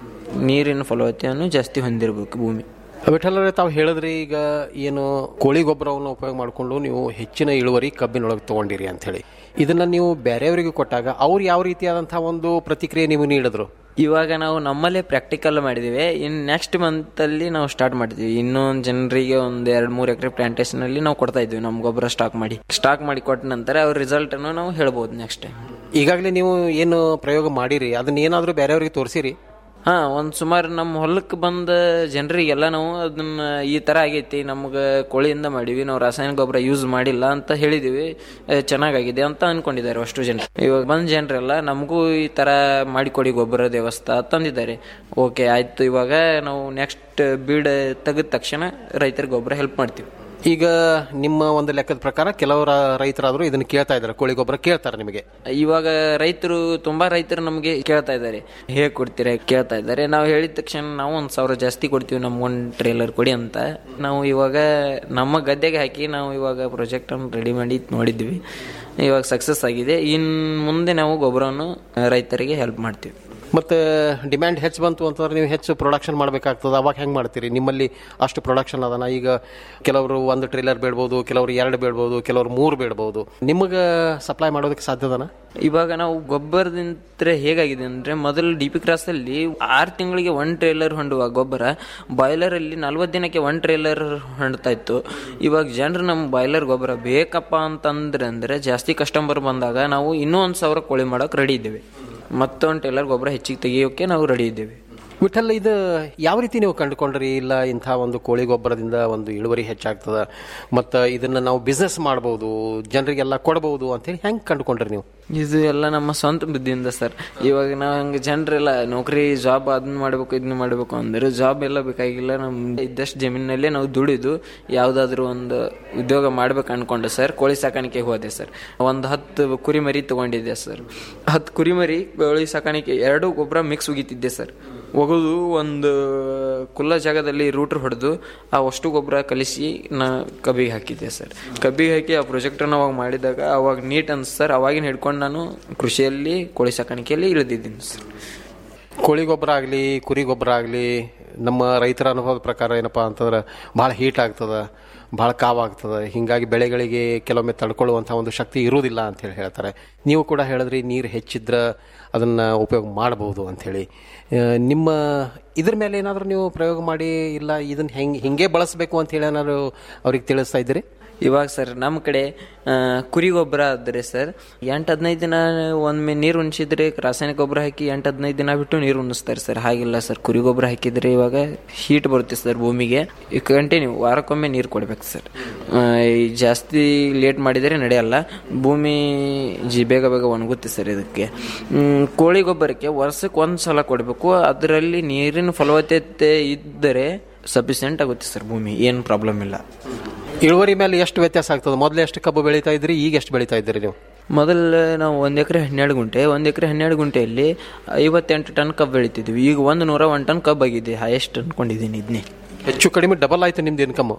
ನೀರಿನ ಫಲವತ್ತತೆಯನ್ನು ಜಾಸ್ತಿ ಹೊಂದಿರಬೇಕು ಭೂಮಿ ವಿಠಲರೇ ತಾವು ಹೇಳಿದ್ರಿ ಈಗ ಏನು ಕೋಳಿ ಗೊಬ್ಬರವನ್ನು ಉಪಯೋಗ ಮಾಡಿಕೊಂಡು ನೀವು ಹೆಚ್ಚಿನ ಇಳುವರಿ ಕಬ್ಬಿನೊಳಗೆ ತಗೊಂಡಿರಿ ಅಂತ ಹೇಳಿ ಇದನ್ನ ನೀವು ಬೇರೆಯವರಿಗೆ ಕೊಟ್ಟಾಗ ಅವ್ರು ಯಾವ ರೀತಿಯಾದಂತಹ ಒಂದು ಪ್ರತಿಕ್ರಿಯೆ ನೀವು ನೀಡಿದ್ರು ಇವಾಗ ನಾವು ನಮ್ಮಲ್ಲೇ ಪ್ರಾಕ್ಟಿಕಲ್ ಮಾಡಿದ್ದೀವಿ ಇನ್ನು ನೆಕ್ಸ್ಟ್ ಮಂತಲ್ಲಿ ನಾವು ಸ್ಟಾರ್ಟ್ ಮಾಡ್ತೀವಿ ಇನ್ನೊಂದು ಜನರಿಗೆ ಒಂದು ಎರಡು ಮೂರು ಎಕರೆ ಪ್ಲಾಂಟೇಶನಲ್ಲಿ ನಾವು ಕೊಡ್ತಾ ಇದ್ವಿ ನಮ್ಮ ಗೊಬ್ಬರ ಸ್ಟಾಕ್ ಮಾಡಿ ಸ್ಟಾಕ್ ಮಾಡಿ ಕೊಟ್ಟ ನಂತರ ಅವ್ರ ರಿಸಲ್ಟನ್ನು ನಾವು ಹೇಳ್ಬೋದು ನೆಕ್ಸ್ಟ್ ಟೈಮ್ ಈಗಾಗಲೇ ನೀವು ಏನು ಪ್ರಯೋಗ ಮಾಡಿರಿ ಅದನ್ನ ಏನಾದರೂ ಬೇರೆಯವರಿಗೆ ತೋರಿಸಿರಿ ಹಾ ಒಂದು ಸುಮಾರು ನಮ್ಮ ಹೊಲಕ್ಕೆ ಬಂದ ಜನರಿಗೆಲ್ಲ ನಾವು ಅದನ್ನ ಈ ಥರ ಆಗೈತಿ ನಮ್ಗೆ ಕೋಳಿಯಿಂದ ಮಾಡೀವಿ ನಾವು ರಾಸಾಯನಿಕ ಗೊಬ್ಬರ ಯೂಸ್ ಮಾಡಿಲ್ಲ ಅಂತ ಹೇಳಿದೀವಿ ಏ, ಚೆನ್ನಾಗಾಗಿದೆ ಅಂತ ಅನ್ಕೊಂಡಿದ್ದಾರೆ ಅಷ್ಟು ಜನ ಇವಾಗ ಬಂದ ಜನರೆಲ್ಲ ನಮಗೂ ಈ ಥರ ಮಾಡಿಕೊಡಿ ಗೊಬ್ಬರ ವ್ಯವಸ್ಥೆ ತಂದಿದ್ದಾರೆ ಓಕೆ ಆಯ್ತು ಇವಾಗ ನಾವು ನೆಕ್ಸ್ಟ್ ಬೀಡ್ ತೆಗೆದ ತಕ್ಷಣ ರೈತರಿಗೆ ಗೊಬ್ಬರ ಹೆಲ್ಪ್ ಮಾಡ್ತೀವಿ ಈಗ ನಿಮ್ಮ ಒಂದು ಲೆಕ್ಕದ ಪ್ರಕಾರ ಕೆಲವರ ರೈತರಾದರೂ ಇದನ್ನ ಕೇಳ್ತಾ ಇದ್ದಾರೆ ಕೋಳಿ ಗೊಬ್ಬರ ಕೇಳ್ತಾರೆ ನಿಮಗೆ ಇವಾಗ ರೈತರು ತುಂಬಾ ರೈತರು ನಮಗೆ ಕೇಳ್ತಾ ಇದ್ದಾರೆ ಹೇಗೆ ಕೊಡ್ತೀರಾ ಕೇಳ್ತಾ ಇದ್ದಾರೆ ನಾವು ಹೇಳಿದ ತಕ್ಷಣ ನಾವು ಒಂದು ಸಾವಿರ ಜಾಸ್ತಿ ಕೊಡ್ತೀವಿ ನಮ್ಗೆ ಒಂದು ಟ್ರೇಲರ್ ಕೊಡಿ ಅಂತ ನಾವು ಇವಾಗ ನಮ್ಮ ಗದ್ದೆಗೆ ಹಾಕಿ ನಾವು ಇವಾಗ ಪ್ರಾಜೆಕ್ಟ್ ಅನ್ನು ರೆಡಿ ಮಾಡಿ ನೋಡಿದ್ವಿ ಇವಾಗ ಸಕ್ಸಸ್ ಆಗಿದೆ ಇನ್ನು ಮುಂದೆ ನಾವು ಗೊಬ್ಬರವನ್ನು ರೈತರಿಗೆ ಹೆಲ್ಪ್ ಮಾಡ್ತೀವಿ ಮತ್ತೆ ಡಿಮ್ಯಾಂಡ್ ಹೆಚ್ಚು ಬಂತು ಅಂತಂದ್ರೆ ನೀವು ಹೆಚ್ಚು ಪ್ರೊಡಕ್ಷನ್ ಮಾಡಬೇಕಾಗ್ತದೆ ಅವಾಗ ಹೆಂಗೆ ಮಾಡ್ತೀರಿ ನಿಮ್ಮಲ್ಲಿ ಅಷ್ಟು ಪ್ರೊಡಕ್ಷನ್ ಅದನ ಈಗ ಕೆಲವರು ಒಂದು ಟ್ರೇಲರ್ ಬೇಡ್ಬೋದು ಕೆಲವರು ಎರಡು ಬೇಡ್ಬೋದು ಕೆಲವರು ಮೂರು ಬೇಡ್ಬೋದು ನಿಮಗೆ ಸಪ್ಲೈ ಮಾಡೋದಕ್ಕೆ ಸಾಧ್ಯದನ ಇವಾಗ ನಾವು ಗೊಬ್ಬರದಿಂದ ಹೇಗಾಗಿದೆ ಅಂದ್ರೆ ಮೊದಲು ಡಿ ಪಿ ಕ್ರಾಸ್ ಅಲ್ಲಿ ಆರು ತಿಂಗಳಿಗೆ ಒನ್ ಟ್ರೇಲರ್ ಹೊಂಡುವ ಗೊಬ್ಬರ ಬಾಯ್ಲರ್ ಅಲ್ಲಿ ನಲ್ವತ್ತು ದಿನಕ್ಕೆ ಒನ್ ಟ್ರೇಲರ್ ಹೊಂಡ್ತಾ ಇತ್ತು ಇವಾಗ ಜನರು ನಮ್ಮ ಬಾಯ್ಲರ್ ಗೊಬ್ಬರ ಬೇಕಪ್ಪ ಅಂತಂದ್ರೆ ಅಂದ್ರೆ ಜಾಸ್ತಿ ಕಸ್ಟಮರ್ ಬಂದಾಗ ನಾವು ಇನ್ನೂ ಒಂದು ಸಾವಿರ ಕೋಳಿ ಮಾಡೋಕೆ ರೆಡಿ ಇದ್ದೇವೆ ಮತ್ತೊಂದು ಟೇಲರ್ ಗೊಬ್ಬರ ಹೆಚ್ಚಿಗೆ ತೆಗಿಯೋಕೆ ನಾವು ರೆಡಿ ಇದ್ದೇವೆ ವಿಠಲ್ ಇದು ಯಾವ ರೀತಿ ನೀವು ಕಂಡುಕೊಂಡ್ರಿ ಇಲ್ಲ ಇಂಥ ಒಂದು ಕೋಳಿ ಗೊಬ್ಬರದಿಂದ ಒಂದು ಇಳುವರಿ ಹೆಚ್ಚಾಗ್ತದ ಮತ್ತು ಇದನ್ನ ನಾವು ಬಿಸ್ನೆಸ್ ಮಾಡ್ಬೋದು ಜನರಿಗೆಲ್ಲ ಕೊಡ್ಬೋದು ಅಂತೇಳಿ ಹೆಂಗೆ ಕಂಡುಕೊಂಡ್ರಿ ನೀವು ಇದು ಎಲ್ಲ ನಮ್ಮ ಸ್ವಂತ ಬುದ್ಧಿಯಿಂದ ಸರ್ ಇವಾಗ ನಾವು ಹಂಗೆ ಜನರೆಲ್ಲ ನೌಕರಿ ಜಾಬ್ ಅದನ್ನ ಮಾಡಬೇಕು ಇದನ್ನ ಮಾಡಬೇಕು ಅಂದ್ರೆ ಜಾಬ್ ಎಲ್ಲ ಬೇಕಾಗಿಲ್ಲ ನಮ್ಮ ಇದ್ದಷ್ಟು ಜಮೀನಲ್ಲೇ ನಾವು ದುಡಿದು ಯಾವುದಾದ್ರೂ ಒಂದು ಉದ್ಯೋಗ ಮಾಡ್ಬೇಕು ಅನ್ಕೊಂಡೆ ಸರ್ ಕೋಳಿ ಸಾಕಾಣಿಕೆಗೆ ಹೋದೆ ಸರ್ ಒಂದು ಹತ್ತು ಕುರಿಮರಿ ತಗೊಂಡಿದ್ದೆ ಸರ್ ಹತ್ತು ಕುರಿಮರಿ ಕೋಳಿ ಸಾಕಾಣಿಕೆ ಎರಡು ಗೊಬ್ಬರ ಮಿಕ್ಸ್ ಉಗಿತಿದ್ದೆ ಸರ್ ಒಗೆದು ಒಂದು ಕುಲ್ಲ ಜಾಗದಲ್ಲಿ ರೂಟ್ರ್ ಹೊಡೆದು ಆ ಅಷ್ಟು ಗೊಬ್ಬರ ಕಲಿಸಿ ನಾ ಕಬ್ಬಿಗೆ ಹಾಕಿದ್ದೆ ಸರ್ ಕಬ್ಬಿಗೆ ಹಾಕಿ ಆ ಪ್ರಾಜೆಕ್ಟನ್ನು ಅವಾಗ ಮಾಡಿದಾಗ ಅವಾಗ ನೀಟ್ ಅನ್ಸ್ ಸರ್ ಅವಾಗಿನ ಹಿಡ್ಕೊಂಡು ನಾನು ಕೃಷಿಯಲ್ಲಿ ಕೋಳಿ ಸಾಕಾಣಿಕೆಯಲ್ಲಿ ಇಳಿದಿದ್ದೀನಿ ಸರ್ ಕೋಳಿ ಗೊಬ್ಬರ ಆಗಲಿ ಕುರಿ ಗೊಬ್ಬರ ಆಗಲಿ ನಮ್ಮ ರೈತರ ಅನುಭವದ ಪ್ರಕಾರ ಏನಪ್ಪ ಅಂತಂದ್ರೆ ಭಾಳ ಹೀಟ್ ಆಗ್ತದೆ ಭಾಳ ಕಾವಾಗ್ತದೆ ಹೀಗಾಗಿ ಬೆಳೆಗಳಿಗೆ ಕೆಲವೊಮ್ಮೆ ತಡ್ಕೊಳ್ಳುವಂಥ ಒಂದು ಶಕ್ತಿ ಇರುವುದಿಲ್ಲ ಅಂತ ಹೇಳಿ ಹೇಳ್ತಾರೆ ನೀವು ಕೂಡ ಹೇಳಿದ್ರಿ ನೀರು ಹೆಚ್ಚಿದ್ರೆ ಅದನ್ನು ಉಪಯೋಗ ಮಾಡಬಹುದು ಅಂಥೇಳಿ ನಿಮ್ಮ ಇದ್ರ ಮೇಲೆ ಏನಾದರೂ ನೀವು ಪ್ರಯೋಗ ಮಾಡಿ ಇಲ್ಲ ಇದನ್ನು ಹೆಂಗೆ ಹಿಂಗೆ ಬಳಸಬೇಕು ಅಂತ ಹೇಳಿ ಏನಾದ್ರು ಅವ್ರಿಗೆ ತಿಳಿಸ್ತಾ ಇದ್ದೀರಿ ಇವಾಗ ಸರ್ ನಮ್ಮ ಕಡೆ ಆ, ಕುರಿ ಗೊಬ್ಬರ ಆದ್ರೆ ಸರ್ ಎಂಟು ಹದಿನೈದು ದಿನ ಒಮ್ಮೆ ನೀರು ಉಣಿಸಿದ್ರೆ ರಾಸಾಯನಿಕ ಗೊಬ್ಬರ ಹಾಕಿ ಎಂಟು ಹದಿನೈದು ದಿನ ಬಿಟ್ಟು ನೀರು ಉಣಿಸ್ತಾರೆ ಸರ್ ಹಾಗಿಲ್ಲ ಸರ್ ಕುರಿ ಗೊಬ್ಬರ ಹಾಕಿದ್ರೆ ಇವಾಗ ಹೀಟ್ ಬರುತ್ತೆ ಸರ್ ಭೂಮಿಗೆ ಕಂಟಿನ್ಯೂ ವಾರಕ್ಕೊಮ್ಮೆ ನೀರು ಕೊಡ್ಬೇಕು ಸರ್ ಆ, ಈ ಜಾಸ್ತಿ ಲೇಟ್ ಮಾಡಿದರೆ ನಡೆಯಲ್ಲ ಭೂಮಿ ಜಿ ಬೇಗ ಬೇಗ ಒಣಗುತ್ತೆ ಸರ್ ಇದಕ್ಕೆ ಹ್ಮ್, ಕೋಳಿ ಗೊಬ್ಬರಕ್ಕೆ ವರ್ಷಕ್ಕೆ ಒಂದು ಸಲ ಕೊಡಬೇಕು ಅದರಲ್ಲಿ ನೀರಿನ ಫಲವತ್ತತೆ ಇದ್ದರೆ ಸಫಿಷಿಯೆಂಟ್ ಆಗುತ್ತೆ ಸರ್ ಭೂಮಿ ಏನು ಪ್ರಾಬ್ಲಮ್ ಇಲ್ಲ ಇಳುವರಿ ಮೇಲೆ ಎಷ್ಟು ವ್ಯತ್ಯಾಸ ಆಗ್ತದೆ ಮೊದಲು ಎಷ್ಟು ಕಬ್ಬು ಬೆಳೀತಾ ಇದ್ರಿ ಈಗ ಎಷ್ಟು ಬೆಳೀತಾ ಇದ್ದೀರಿ ನೀವು ಮೊದಲು ನಾವು ಒಂದು ಎಕರೆ ಹನ್ನೆರಡು ಗುಂಟೆ ಒಂದು ಎಕರೆ ಹನ್ನೆರಡು ಗುಂಟೆಯಲ್ಲಿ ಐವತ್ತೆಂಟು ಟನ್ ಕಬ್ಬು ಬೆಳಿತಿದ್ವಿ ಈಗ ಒಂದು ನೂರ ಒಂದು ಟನ್ ಕಬ್ಬು ಆಗಿದೆ ಹೈಯೆಸ್ಟ್ ಅನ್ಕೊಂಡಿದ್ದೀನಿ ಇದನ್ನೇ ಹೆಚ್ಚು ಕಡಿಮೆ ಡಬಲ್ ಆಯ್ತು ನಿಮ್ದು ಇನ್ಕಮ್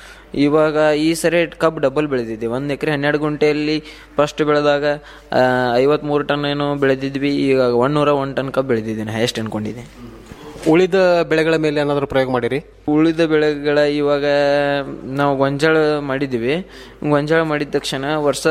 ಇವಾಗ ಈ ಸರಿ ಕಬ್ಬು ಡಬಲ್ ಬೆಳೆದಿದ್ದೆ ಒಂದು ಎಕರೆ ಹನ್ನೆರಡು ಗುಂಟೆಯಲ್ಲಿ ಫಸ್ಟ್ ಬೆಳೆದಾಗ ಐವತ್ಮೂರು ಟನ್ ಏನೋ ಬೆಳೆದಿದ್ವಿ ಈಗ ಒಂದೂರ ಒಂದು ಟನ್ ಕಬ್ಬು ಬೆಳೆದಿದ್ದೀನಿ ಹೈಯೆಸ್ಟ್ ಅನ್ಕೊಂಡಿದ್ದೀನಿ ಉಳಿದ ಬೆಳೆಗಳ ಮೇಲೆ ಏನಾದರೂ ಪ್ರಯೋಗ ಮಾಡಿರಿ ಉಳಿದ ಬೆಳೆಗಳ ಇವಾಗ ನಾವು ಗೊಂಜಾಳ ಮಾಡಿದ್ದೀವಿ ಗೊಂಜಾಳ ಮಾಡಿದ ತಕ್ಷಣ ವರ್ಷ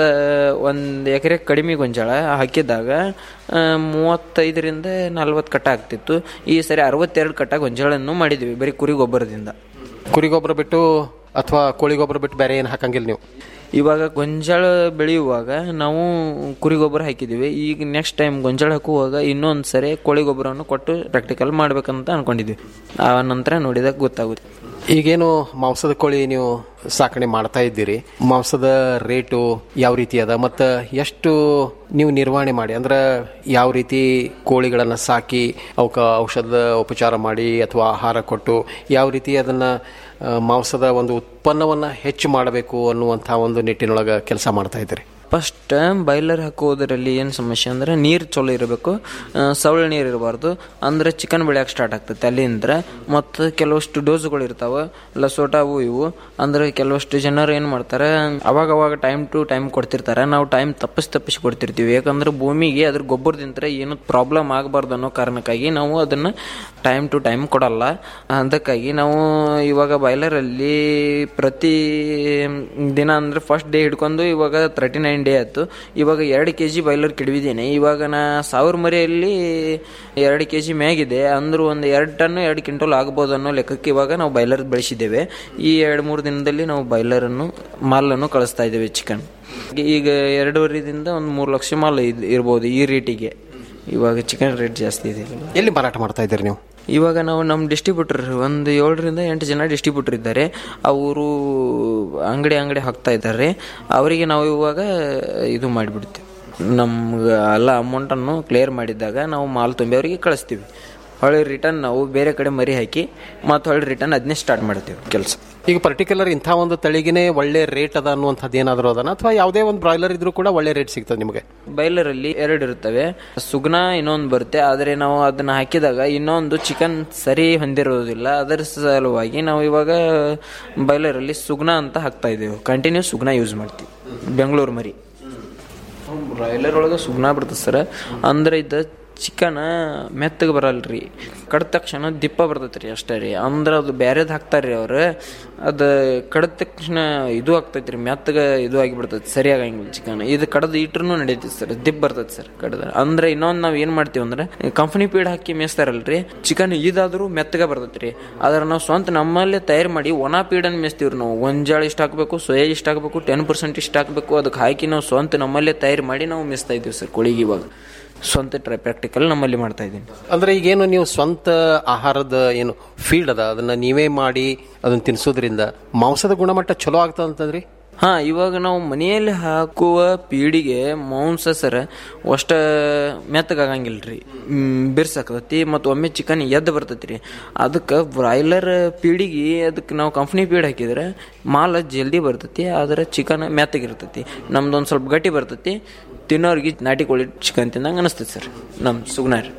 ಒಂದು ಎಕರೆ ಕಡಿಮೆ ಗೊಂಜಾಳ ಹಾಕಿದಾಗ ಆ, ಮೂವತ್ತೈದರಿಂದ ನಲ್ವತ್ತು ಕಟ್ಟ ಆಗ್ತಿತ್ತು ಈ ಸರಿ ಅರವತ್ತೆರಡು ಕಟ್ಟ ಗೊಂಜಾಳನ್ನು ಮಾಡಿದ್ದೀವಿ ಬರೀ ಕುರಿ ಗೊಬ್ಬರದಿಂದ ಕುರಿ ಗೊಬ್ಬರ ಬಿಟ್ಟು ಅಥವಾ ಕೋಳಿ ಗೊಬ್ಬರ ಬಿಟ್ಟು ಬೇರೆ ಏನು ಹಾಕಂಗಿಲ್ಲ ನೀವು ಇವಾಗ ಗೊಂಜಾಳ ಬೆಳೆಯುವಾಗ ನಾವು ಕುರಿ ಗೊಬ್ಬರ ಹಾಕಿದ್ದೀವಿ ಈಗ ನೆಕ್ಸ್ಟ್ ಟೈಮ್ ಗೊಂಜಾಳ ಹಾಕುವಾಗ ಇನ್ನೊಂದು ಸರಿ ಕೋಳಿ ಗೊಬ್ಬರವನ್ನು ಕೊಟ್ಟು ಪ್ರಾಕ್ಟಿಕಲ್ ಮಾಡ್ಬೇಕಂತ ಅನ್ಕೊಂಡಿದ್ವಿ ಆ ನಂತರ ನೋಡಿದಾಗ ಗೊತ್ತಾಗುತ್ತೆ ಈಗೇನು ಮಾಂಸದ ಕೋಳಿ ನೀವು ಸಾಕಣೆ ಮಾಡ್ತಾ ಇದ್ದೀರಿ ಮಾಂಸದ ರೇಟು ಯಾವ ರೀತಿ ಅದ ಮತ್ತು ಎಷ್ಟು ನೀವು ನಿರ್ವಹಣೆ ಮಾಡಿ ಅಂದ್ರೆ ಯಾವ ರೀತಿ ಕೋಳಿಗಳನ್ನು ಸಾಕಿ ಅವಕ್ಕೆ ಔಷಧ ಉಪಚಾರ ಮಾಡಿ ಅಥವಾ ಆಹಾರ ಕೊಟ್ಟು ಯಾವ ರೀತಿ ಅದನ್ನು ಮಾಂಸದ ಒಂದು ಉತ್ಪನ್ನವನ್ನು ಹೆಚ್ಚು ಮಾಡಬೇಕು ಅನ್ನುವಂಥ ಒಂದು ನಿಟ್ಟಿನೊಳಗೆ ಕೆಲಸ ಮಾಡ್ತಾ ಇದ್ದೀರಿ ಫಸ್ಟ್ ಬಾಯ್ಲರ್ ಹಾಕೋದ್ರಲ್ಲಿ ಏನು ಸಮಸ್ಯೆ ಅಂದ್ರೆ ನೀರು ಚಲೋ ಇರಬೇಕು ಸವಳ ನೀರು ಇರಬಾರ್ದು ಅಂದ್ರೆ ಚಿಕನ್ ಬೆಳೆಯಕ್ಕೆ ಸ್ಟಾರ್ಟ್ ಆಗ್ತೈತೆ ಅಲ್ಲಿಂದ ಮತ್ತು ಕೆಲವಷ್ಟು ಡೋಸ್ಗಳು ಇರ್ತಾವೆ ಲಸೋಟ ಅವು ಇವು ಅಂದ್ರೆ ಕೆಲವಷ್ಟು ಜನರು ಏನು ಮಾಡ್ತಾರೆ ಅವಾಗ ಅವಾಗ ಟೈಮ್ ಟು ಟೈಮ್ ಕೊಡ್ತಿರ್ತಾರೆ ನಾವು ಟೈಮ್ ತಪ್ಪಿಸಿ ತಪ್ಪಿಸಿ ಕೊಡ್ತಿರ್ತೀವಿ ಯಾಕಂದ್ರೆ ಭೂಮಿಗೆ ಅದ್ರ ಗೊಬ್ಬರದಿಂದ ಏನು ಪ್ರಾಬ್ಲಮ್ ಆಗಬಾರ್ದು ಅನ್ನೋ ಕಾರಣಕ್ಕಾಗಿ ನಾವು ಅದನ್ನು ಟೈಮ್ ಟು ಟೈಮ್ ಕೊಡಲ್ಲ ಅದಕ್ಕಾಗಿ ನಾವು ಇವಾಗ ಬಾಯ್ಲರಲ್ಲಿ ಪ್ರತಿ ದಿನ ಅಂದ್ರೆ ಫಸ್ಟ್ ಡೇ ಹಿಡ್ಕೊಂಡು ಇವಾಗ ತರ್ಟಿ ನೈನ್ ಡೇ ಆಯ್ತು ಇವಾಗ ಎರಡು ಕೆ ಜಿ ಬಾಯ್ಲರ್ ಕೆಡವಿದ್ದೀನಿ ಇವಾಗ ನಾ ಸಾವಿರ ಮರಿಯಲ್ಲಿ ಎರಡು ಕೆ ಜಿ ಮ್ಯಾಗಿದೆ ಅಂದ್ರೂ ಒಂದು ಎರಡು ಟನ್ ಎರಡು ಕ್ವಿಂಟಲ್ ಆಗ್ಬೋದು ಅನ್ನೋ ಲೆಕ್ಕಕ್ಕೆ ಇವಾಗ ನಾವು ಬಾಯ್ಲರ್ ಬೆಳೆಸಿದ್ದೇವೆ ಈ ಎರಡು ಮೂರು ದಿನದಲ್ಲಿ ನಾವು ಬಾಯ್ಲರನ್ನು ಮಾಲನ್ನು ಕಳಿಸ್ತಾ ಇದ್ದೇವೆ ಚಿಕನ್ ಈಗ ಎರಡೂವರೆದಿಂದ ಒಂದು ಮೂರು ಲಕ್ಷ ಮಾಲ್ ಇದ್- ಇರ್ಬೋದು ಈ ರೇಟಿಗೆ ಇವಾಗ ಚಿಕನ್ ರೇಟ್ ಜಾಸ್ತಿ ಇದೆ ಎಲ್ಲಿ ಮಾರಾಟ ಮಾಡ್ತಾ ಇದ್ದೀರಿ ನೀವು ಇವಾಗ ನಾವು ನಮ್ಮ ಡಿಸ್ಟ್ರಿಬ್ಯೂಟರ್ ಒಂದು ಏಳರಿಂದ ಎಂಟು ಜನ ಡಿಸ್ಟ್ರಿಬ್ಯೂಟರ್ ಇದ್ದಾರೆ ಅವರು ಅಂಗಡಿ ಅಂಗಡಿ ಹಾಕ್ತಾ ಇದ್ದಾರೆ ಅವರಿಗೆ ನಾವು ಇವಾಗ ಇದು ಮಾಡಿಬಿಡ್ತೀವಿ ನಮ್ಗೆ ಎಲ್ಲ ಅಮೌಂಟನ್ನು ಕ್ಲಿಯರ್ ಮಾಡಿದ್ದಾಗ ನಾವು ಮಾಲ್ ತುಂಬಿ ಅವರಿಗೆ ಕಳಿಸ್ತೀವಿ ಹೊಳ್ಳಿ ರಿಟರ್ನ್ ನಾವು ಬೇರೆ ಕಡೆ ಮರಿ ಹಾಕಿ ಮತ್ತು ಹೊಳ್ಳಿ ರಿಟರ್ನ್ ಅದನ್ನೇ ಸ್ಟಾರ್ಟ್ ಮಾಡ್ತೀವಿ ಕೆಲಸ ಈಗ ಪರ್ಟಿಕ್ಯುಲರ್ ಇಂಥ ಒಂದು ತಳಿಗಿನೇ ಒಳ್ಳೆ ರೇಟ್ ಅದ ಅನ್ನುವಂಥದ್ದು ಏನಾದರೂ ಅದನ್ನ ಅಥವಾ ಯಾವುದೇ ಒಂದು ಬ್ರಾಯ್ಲರ್ ಇದ್ರೂ ಕೂಡ ಒಳ್ಳೆ ರೇಟ್ ಸಿಗ್ತದೆ ನಿಮಗೆ ಬೈಲರಲ್ಲಿ ಎರಡು ಇರುತ್ತವೆ ಸುಗ್ನ ಇನ್ನೊಂದು ಬರುತ್ತೆ ಆದರೆ ನಾವು ಅದನ್ನ ಹಾಕಿದಾಗ ಇನ್ನೊಂದು ಚಿಕನ್ ಸರಿ ಹೊಂದಿರೋದಿಲ್ಲ ಅದರ ಸಲುವಾಗಿ ನಾವು ಇವಾಗ ಬೈಲರಲ್ಲಿ ಸುಗ್ನ ಅಂತ ಹಾಕ್ತಾ ಇದ್ದೇವೆ ಕಂಟಿನ್ಯೂ ಸುಗ್ನ ಯೂಸ್ ಮಾಡ್ತೀವಿ ಬೆಂಗಳೂರು ಮರಿ ಬ್ರಾಯ್ಲರ್ ಒಳಗೆ ಸುಗ್ನ ಬರ್ತದೆ ಸರ್ ಅಂದ್ರೆ ಇದು ಚಿಕನ್ ಮೆತ್ತಗೆ ಬರಲ್ರಿ ಕಡ್ದ ತಕ್ಷಣ ದಿಪ್ಪ ಬರ್ತೈತೆ ರೀ ಅಷ್ಟೇ ರೀ ಅಂದ್ರೆ ಅದು ಬ್ಯಾರೇದು ಹಾಕ್ತಾರೆ ಅವ್ರು ಅದು ಕಡ್ದ ತಕ್ಷಣ ಇದು ಆಗ್ತೈತೆ ರೀ ಮೆತ್ತಗೆ ಇದು ಆಗಿಬಿಡ್ತೈತೆ ಸರಿ ಆಗಂಗಿಲ್ಲ ಚಿಕನ್ ಇದು ಕಡ್ದು ಇಟ್ರೂ ನಡೀತೈತೆ ಸರ್ ದಿಪ್ ಬರ್ತೈತೆ ಸರ್ ಕಡ್ದ ಅಂದ್ರೆ ಇನ್ನೊಂದು ನಾವು ಏನು ಮಾಡ್ತೀವಿ ಅಂದ್ರೆ ಕಂಪನಿ ಪೀಡ್ ಹಾಕಿ ಮೇಯಿಸ್ತಾರಲ್ರಿ ಚಿಕನ್ ಇದಾದರೂ ಮೆತ್ತಗೆ ಬರ್ತೈತೆ ರೀ ಆದ್ರೆ ನಾವು ಸ್ವಂತ ನಮ್ಮಲ್ಲೇ ತಯಾರು ಮಾಡಿ ಒಣ ಪೀಡನ್ನು ಮೇಯಿಸ್ತೀವಿ ನಾವು ಗೊಂಜಾಳ ಇಷ್ಟು ಹಾಕಬೇಕು ಸೋಯಾ ಇಷ್ಟು ಹಾಕಬೇಕು ಟೆನ್ ಪರ್ಸೆಂಟ್ ಇಷ್ಟು ಹಾಕಬೇಕು ಅದಕ್ಕೆ ಹಾಕಿ ನಾವು ಸ್ವಂತ ನಮ್ಮಲ್ಲೇ ತಯಾರು ಮಾಡಿ ನಾವು ಮೇಯಿಸ್ತಾ ಇದ್ದೀವಿ ಸರ್ ಕೋಳಿಗೆ ಇವಾಗ ಸ್ವಂತ ಟ್ರೈ ಪ್ರಾಕ್ಟಿಕಲ್ ನಮ್ಮಲ್ಲಿ ಮಾಡ್ತಾ ಇದ್ದೀನಿ ಅಂದ್ರೆ ಈಗೇನು ನೀವು ಸ್ವಂತ ಆಹಾರದ ಏನು ಫೀಲ್ಡ್ ಅದ ಅದನ್ನ ನೀವೇ ಮಾಡಿ ಅದನ್ನ ತಿನ್ಸೋದ್ರಿಂದ ಮಾಂಸದ ಗುಣಮಟ್ಟ ಚಲೋ ಆಗ್ತದ ಅಂತಂದ್ರಿ ಹಾ ಇವಾಗ ನಾವು ಮನೆಯಲ್ಲಿ ಹಾಕುವ ಪೀಡಿಗೆ ಮಾಂಸ ಸರ ಅಷ್ಟ ಮೆತ್ತಗಾಗಂಗಿಲ್ಲ ರೀ ಬಿರ್ಸಾಕತೈತಿ ಮತ್ತು ಒಮ್ಮೆ ಚಿಕನ್ ಎದ್ದು ಬರ್ತೈತಿ ರೀ ಅದಕ್ಕೆ ಬ್ರಾಯ್ಲರ್ ಪೀಡಿಗೆ ಅದಕ್ಕೆ ನಾವು ಕಂಪ್ನಿ ಪೀಡ್ ಹಾಕಿದ್ರೆ ಮಾಲ್ ಜಲ್ದಿ ಬರ್ತೈತಿ ಆದ್ರೆ ಚಿಕನ್ ಮೆತ್ತಗಿರ್ತೈತಿ ನಮ್ದೊಂದು ಸ್ವಲ್ಪ ಗಟ್ಟಿ ಬರ್ತೈತಿ ತಿನ್ನೋರಿಗೆ ನಾಟಿ ಕೋಳಿ ಚಿಕನ್ ತಿಂದಂಗೆ ಅನಿಸ್ತೈತಿ ಸರ್ ನಮ್ಮ ಸುಗ್ನಾರಿ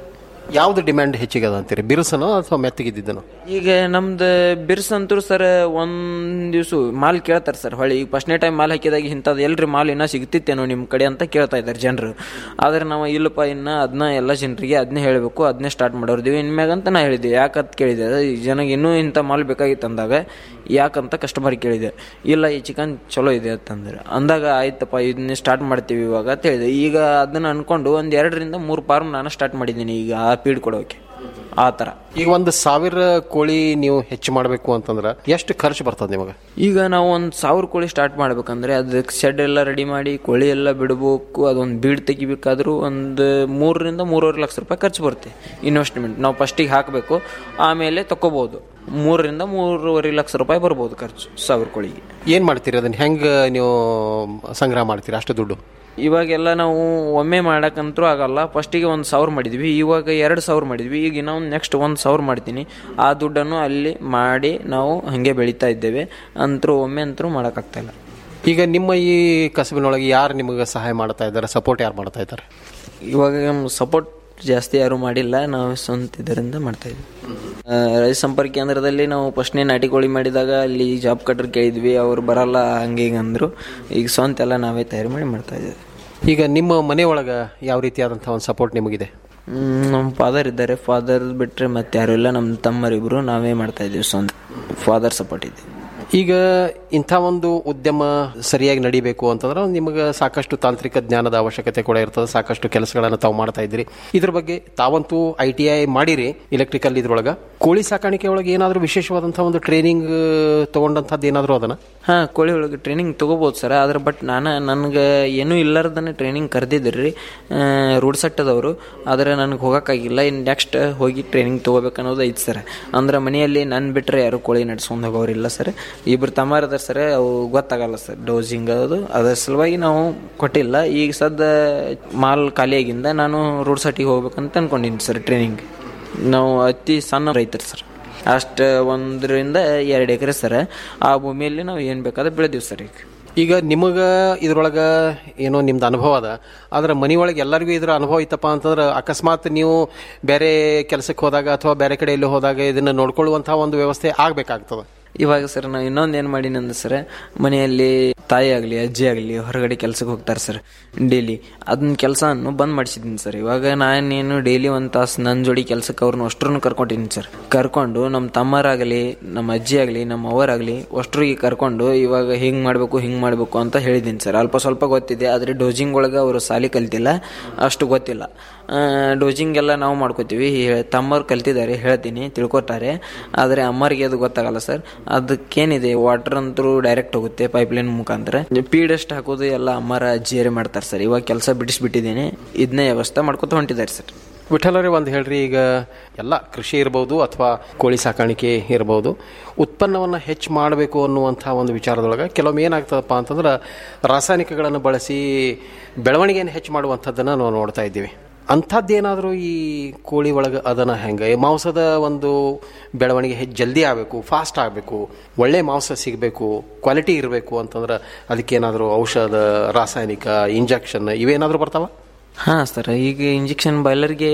ಯಾವ್ದು ಡಿಮ್ಯಾಂಡ್ ಹೆಚ್ಚಿಗೆ ಅದ ಅಂತೀರಿ ಬಿರುಸನೋ ಅಥವಾ ಮೆತ್ತಗಿದ್ದನೋ ಈಗ ನಮ್ದು ಬಿರ್ಸ್ ಅಂತೂ ಸರ್ ಒಂದ್ ದಿವ್ಸ ಮಾಲ್ ಕೇಳ್ತಾರೆ ಸರ್ ಹೊಳ್ಳಿ ಈಗ ಫಸ್ಟ್ನೇ ಟೈಮ್ ಮಾಲ್ ಹಾಕಿದಾಗ ಇಂಥದ್ದು ಎಲ್ರಿ ಮಾಲ್ ಇನ್ನೂ ಸಿಗ್ತಿತ್ತೇನೋ ನಿಮ್ಮ ಕಡೆ ಅಂತ ಕೇಳ್ತಾ ಇದ್ದಾರೆ ಜನರು ಆದ್ರೆ ನಾವು ಇಲ್ಲಪ್ಪ ಇನ್ನು ಅದನ್ನ ಎಲ್ಲ ಜನರಿಗೆ ಅದನ್ನೇ ಹೇಳಬೇಕು ಅದನ್ನೇ ಸ್ಟಾರ್ಟ್ ಮಾಡೋರ್ದೀವಿ ಇನ್ಮ್ಯಾಗ ಅಂತ ನಾ ಹೇಳಿದೆ ಯಾಕಂತ ಕೇಳಿದೆ ಈ ಜನಗೆ ಇನ್ನೂ ಇಂಥ ಮಾಲ್ ಬೇಕಾಗಿತ್ತು ಅಂದಾಗ ಯಾಕಂತ ಕಸ್ಟಮರ್ ಕೇಳಿದೆ ಇಲ್ಲ ಈ ಚಿಕನ್ ಚಲೋ ಇದೆ ಅಂತಂದ್ರೆ ಅಂದಾಗ ಆಯ್ತಪ್ಪ ಇದನ್ನೇ ಸ್ಟಾರ್ಟ್ ಮಾಡ್ತೀವಿ ಇವಾಗ ಅಂತ ಹೇಳಿದೆ ಈಗ ಅದನ್ನ ಅನ್ಕೊಂಡು ಒಂದು ಎರಡರಿಂದ ಮೂರು ಫಾರ್ಮ್ ನಾನು ಸ್ಟಾರ್ಟ್ ಮಾಡಿದ್ದೀನಿ ಈಗ ಆ ಫೀಡ್ ಕೊಡೋಕೆ ಆ ಥರ ಈಗ ಒಂದು ಸಾವಿರ ಕೋಳಿ ನೀವು ಹೆಚ್ಚು ಮಾಡಬೇಕು ಅಂತಂದ್ರೆ ಎಷ್ಟು ಖರ್ಚು ಬರ್ತದೆ ನಿಮಗೆ ಈಗ ನಾವು ಒಂದು ಸಾವಿರ ಕೋಳಿ ಸ್ಟಾರ್ಟ್ ಮಾಡ್ಬೇಕಂದ್ರೆ ಅದಕ್ಕೆ ಶೆಡ್ ಎಲ್ಲ ರೆಡಿ ಮಾಡಿ ಕೋಳಿ ಎಲ್ಲ ಬಿಡಬೇಕು ಅದೊಂದು ಬೀಡ್ ತೆಗಿಬೇಕಾದ್ರೂ ಒಂದು ಮೂರರಿಂದ ಮೂರುವರೆ ಲಕ್ಷ ರೂಪಾಯಿ ಖರ್ಚು ಬರುತ್ತೆ ಇನ್ವೆಸ್ಟ್ಮೆಂಟ್ ನಾವು ಫಸ್ಟಿಗೆ ಹಾಕಬೇಕು ಆಮೇಲೆ ತಗೋಬೋದು ಮೂರರಿಂದ ಮೂರುವರೆ ಲಕ್ಷ ರೂಪಾಯಿ ಬರ್ಬೋದು ಖರ್ಚು ಸಾವಿರ ಕೋಳಿಗೆ ಏನು ಮಾಡ್ತೀರಿ ಅದನ್ನ ಹೆಂಗೆ ನೀವು ಸಂಗ್ರಹ ಮಾಡ್ತೀರಿ ಅಷ್ಟು ದುಡ್ಡು ಇವಾಗೆಲ್ಲ ನಾವು ಒಮ್ಮೆ ಮಾಡಕ್ಕಂತೂ ಆಗಲ್ಲ ಫಸ್ಟಿಗೆ ಒಂದು ಸಾವಿರ ಮಾಡಿದ್ವಿ ಇವಾಗ ಎರಡು ಸಾವಿರ ಮಾಡಿದ್ವಿ ಈಗ ಇನ್ನೊಂದು ನೆಕ್ಸ್ಟ್ ಒಂದು ಸಾವಿರ ಮಾಡ್ತೀನಿ ಆ ದುಡ್ಡನ್ನು ಅಲ್ಲಿ ಮಾಡಿ ನಾವು ಹಾಗೆ ಬೆಳೀತಾ ಇದ್ದೇವೆ ಅಂತರೂ ಒಮ್ಮೆ ಅಂತರೂ ಮಾಡೋಕ್ಕಾಗ್ತಾ ಇಲ್ಲ ಈಗ ನಿಮ್ಮ ಈ ಕಸಬಿನೊಳಗೆ ಯಾರು ನಿಮಗೆ ಸಹಾಯ ಮಾಡ್ತಾ ಇದ್ದಾರೆ ಸಪೋರ್ಟ್ ಯಾರು ಮಾಡ್ತಾ ಇದ್ದಾರೆ ಇವಾಗ ಸಪೋರ್ಟ್ ಜಾಸ್ತಿ ಯಾರು ಮಾಡಿಲ್ಲ ನಾವು ಸ್ವಂತ ಇದರಿಂದ ಮಾಡ್ತಾ ಇದ್ವಿ ಆ, ರೈತ ಸಂಪರ್ಕ ಕೇಂದ್ರದಲ್ಲಿ ನಾವು ಫಸ್ಟ್ನೇ ನಾಟಿ ಕೋಳಿ ಮಾಡಿದಾಗ ಅಲ್ಲಿ ಜಾಬ್ ಕಟ್ರ್ ಕೇಳಿದ್ವಿ ಅವ್ರು ಬರಲ್ಲ ಹಂಗೆ ಹಿಂಗೆ ಅಂದರು ಈಗ ಸ್ವಂತ ಎಲ್ಲ ನಾವೇ ತಯಾರು ಮಾಡಿ ಮಾಡ್ತಾ ಇದ್ದೀವಿ ಈಗ ನಿಮ್ಮ ಮನೆಯೊಳಗೆ ಯಾವ ರೀತಿಯಾದಂಥ ಒಂದು ಸಪೋರ್ಟ್ ನಿಮಗಿದೆ ಮ್, ನಮ್ಮ ಫಾದರ್ ಇದ್ದಾರೆ ಫಾದರ್ ಬಿಟ್ಟರೆ ಮತ್ತೆ ಯಾರು ಇಲ್ಲ ನಮ್ಮ ತಮ್ಮರಿಬ್ರು ನಾವೇ ಮಾಡ್ತಾ ಇದ್ದೀವಿ ಸ್ವಂತ ಫಾದರ್ ಸಪೋರ್ಟ್ ಇದೆ ಈಗ ಇಂಥ ಒಂದು ಉದ್ಯಮ ಸರಿಯಾಗಿ ನಡಿಬೇಕು ಅಂತಂದ್ರೆ ನಿಮಗೆ ಸಾಕಷ್ಟು ತಾಂತ್ರಿಕ ಜ್ಞಾನದ ಅವಶ್ಯಕತೆ ಕೂಡ ಇರ್ತದೆ ಸಾಕಷ್ಟು ಕೆಲಸಗಳನ್ನು ತಾವು ಮಾಡ್ತಾ ಇದ್ದೀರಿ ಇದ್ರ ಬಗ್ಗೆ ತಾವಂತೂ ಐ ಟಿ ಐ ಮಾಡಿರಿ ಇಲೆಕ್ಟ್ರಿಕಲ್ ಇದ್ರೊಳಗೆ ಕೋಳಿ ಸಾಕಾಣಿಕೆ ಒಳಗೆ ಏನಾದರೂ ವಿಶೇಷವಾದಂಥ ಒಂದು ಟ್ರೈನಿಂಗ್ ತಗೊಂಡಂಥದ್ದು ಏನಾದರೂ ಅದನ್ನ ಹಾ ಕೋಳಿ ಒಳಗೆ ಟ್ರೈನಿಂಗ್ ತಗೋಬೋದು ಸರ್ ಆದ್ರೆ ಬಟ್ ನಾನು ನನಗೆ ಏನೂ ಇಲ್ಲಾರ್ದನೆ ಟ್ರೈನಿಂಗ್ ಕರೆದಿದ್ರಿ ರೂಢ ಸಟ್ಟದವರು ಆದರೆ ನನಗೆ ಹೋಗೋಕ್ಕಾಗಿಲ್ಲ ಇನ್ನು ನೆಕ್ಸ್ಟ್ ಹೋಗಿ ಟ್ರೈನಿಂಗ್ ತೊಗೋಬೇಕು ಅನ್ನೋದು ಐತೆ ಸರ್ ಅಂದ್ರೆ ಮನೆಯಲ್ಲಿ ನನ್ನ ಬಿಟ್ಟರೆ ಯಾರು ಕೋಳಿ ನಡ್ಸ್ಕೊಂಡು ಹೋಗೋರಿಲ್ಲ ಸರ್ ಇಬ್ರು ತಮ್ಮಾರ ಅದಾರ ಸರ್ ಅವು ಗೊತ್ತಾಗಲ್ಲ ಸರ್ ಡೋಸಿಂಗ್ ಅದು ಅದರ ಸಲುವಾಗಿ ನಾವು ಕೊಟ್ಟಿಲ್ಲ ಈಗ ಸದ್ದ ಮಾಲ್ ಖಾಲಿಯಾಗಿಂದ ನಾನು ರೂಢ ಸಟ್ಟಿಗೆ ಹೋಗ್ಬೇಕಂತ ಅನ್ಕೊಂಡಿನಿ ಸರ್ ಟ್ರೈನಿಂಗ್ ನಾವು ಅತಿ ಸಣ್ಣ ರೈತರು ಸರ್ ಅಷ್ಟು ಒಂದರಿಂದ ಎರಡು ಎಕರೆ ಸರ್ ಆ ಭೂಮಿಯಲ್ಲಿ ನಾವು ಏನು ಬೇಕಾದ್ರೆ ಬೆಳೆದೀವಿ ಸರ್ ಈಗ ಈಗ ನಿಮಗೆ ಇದ್ರೊಳಗೆ ಏನೋ ನಿಮ್ದು ಅನುಭವ ಅದ ಆದ್ರೆ ಮನೆಯೊಳಗೆ ಎಲ್ಲರಿಗೂ ಇದ್ರ ಅನುಭವ ಇತ್ತಪ್ಪ ಅಂತಂದ್ರೆ ಅಕಸ್ಮಾತ್ ನೀವು ಬೇರೆ ಕೆಲಸಕ್ಕೆ ಹೋದಾಗ ಅಥವಾ ಬೇರೆ ಕಡೆ ಎಲ್ಲಿ ಹೋದಾಗ ಇದನ್ನ ನೋಡ್ಕೊಳ್ಳುವಂತಹ ಒಂದು ವ್ಯವಸ್ಥೆ ಆಗ್ಬೇಕಾಗ್ತದೆ ಇವಾಗ ಸರ್ ನಾವು ಇನ್ನೊಂದು ಏನು ಮಾಡೀನಿ ಅಂದ್ರೆ ಸರ್ ಮನೆಯಲ್ಲಿ ತಾಯಿ ಆಗಲಿ ಅಜ್ಜಿ ಆಗಲಿ ಹೊರಗಡೆ ಕೆಲ್ಸಕ್ಕೆ ಹೋಗ್ತಾರೆ ಸರ್ ಡೈಲಿ ಅದನ್ನ ಕೆಲಸವನ್ನು ಬಂದ್ ಮಾಡಿಸಿದ್ದೀನಿ ಸರ್ ಇವಾಗ ನಾನೇನು ಡೈಲಿ ಒಂದು ತಾಸು ನನ್ನ ಜೋಡಿ ಕೆಲಸಕ್ಕೆ ಅವ್ರನ್ನ ಅಷ್ಟ್ರನ್ನು ಕರ್ಕೊಂಡಿದ್ದೀನಿ ಸರ್ ಕರ್ಕೊಂಡು ನಮ್ಮ ತಮ್ಮರಾಗಲಿ ನಮ್ಮ ಅಜ್ಜಿ ಆಗಲಿ ನಮ್ಮ ಅವರಾಗಲಿ ಅಷ್ಟ್ರಿಗೆ ಕರ್ಕೊಂಡು ಇವಾಗ ಹಿಂಗೆ ಮಾಡಬೇಕು ಹಿಂಗೆ ಮಾಡಬೇಕು ಅಂತ ಹೇಳಿದ್ದೀನಿ ಸರ್ ಅಲ್ಪ ಸ್ವಲ್ಪ ಗೊತ್ತಿದೆ ಆದರೆ ಡೋಜಿಂಗ್ ಒಳಗೆ ಅವರು ಸಾಲಿ ಕಲ್ತಿಲ್ಲ ಅಷ್ಟು ಗೊತ್ತಿಲ್ಲ ಡೋಜಿಂಗ್ ಎಲ್ಲ ನಾವು ಮಾಡ್ಕೋತೀವಿ ಹೇ- ತಮ್ಮವ್ರು ಕಲ್ತಿದ್ದಾರೆ ಹೇಳ್ತೀನಿ ತಿಳ್ಕೊತಾರೆ ಆದರೆ ಅಮ್ಮರಿಗೆ ಅದು ಗೊತ್ತಾಗಲ್ಲ ಸರ್ ಅದಕ್ಕೇನಿದೆ ವಾಟರ್ ಅಂತೂ ಡೈರೆಕ್ಟ್ ಹೋಗುತ್ತೆ ಪೈಪ್ಲೈನ್ ಮುಖಾಂತರ ಪೀಡ್ ಎಷ್ಟು ಹಾಕೋದು ಎಲ್ಲ ಅಮ್ಮರ ಅಜ್ಜಿಯರೇ ಮಾಡ್ತಾರೆ ಸರ್ ಇವಾಗ ಕೆಲಸ ಬಿಡಿಸ್ಬಿಟ್ಟಿದ್ದೀನಿ ಇದನ್ನೇ ವ್ಯವಸ್ಥೆ ಮಾಡ್ಕೊತ ಹೊಂಟಿದ್ದಾರೆ ಸರ್ ವಿಠಲರೇ ಒಂದು ಹೇಳ್ರಿ ಈಗ ಎಲ್ಲ ಕೃಷಿ ಇರ್ಬೋದು ಅಥವಾ ಕೋಳಿ ಸಾಕಾಣಿಕೆ ಇರ್ಬೋದು ಉತ್ಪನ್ನವನ್ನು ಹೆಚ್ಚು ಮಾಡಬೇಕು ಅನ್ನುವಂಥ ಒಂದು ವಿಚಾರದೊಳಗೆ ಕೆಲವೊಮ್ಮೆ ಏನಾಗ್ತದಪ್ಪ ಅಂತಂದ್ರೆ ರಾಸಾಯನಿಕಗಳನ್ನು ಬಳಸಿ ಬೆಳವಣಿಗೆಯನ್ನು ಹೆಚ್ಚು ಮಾಡುವಂಥದ್ದನ್ನು ನಾವು ನೋಡ್ತಾ ಇದ್ದೀವಿ ಅಂಥದ್ದೇನಾದರೂ ಈ ಕೋಳಿ ಒಳಗೆ ಅದನ್ನ ಹೆಂಗೆ ಈ ಮಾಂಸದ ಒಂದು ಬೆಳವಣಿಗೆ ಹೆಚ್ಚು ಜಲ್ದಿ ಆಗಬೇಕು ಫಾಸ್ಟ್ ಆಗಬೇಕು ಒಳ್ಳೆ ಮಾಂಸ ಸಿಗಬೇಕು ಕ್ವಾಲಿಟಿ ಇರಬೇಕು ಅಂತಂದ್ರೆ ಅದಕ್ಕೇನಾದರೂ ಔಷಧ ರಾಸಾಯನಿಕ ಇಂಜೆಕ್ಷನ್ ಇವೇನಾದರೂ ಬರ್ತಾವ ಹಾಂ ಸರ್ ಈಗ ಇಂಜೆಕ್ಷನ್ ಬಾಯ್ಲರ್ಗೆ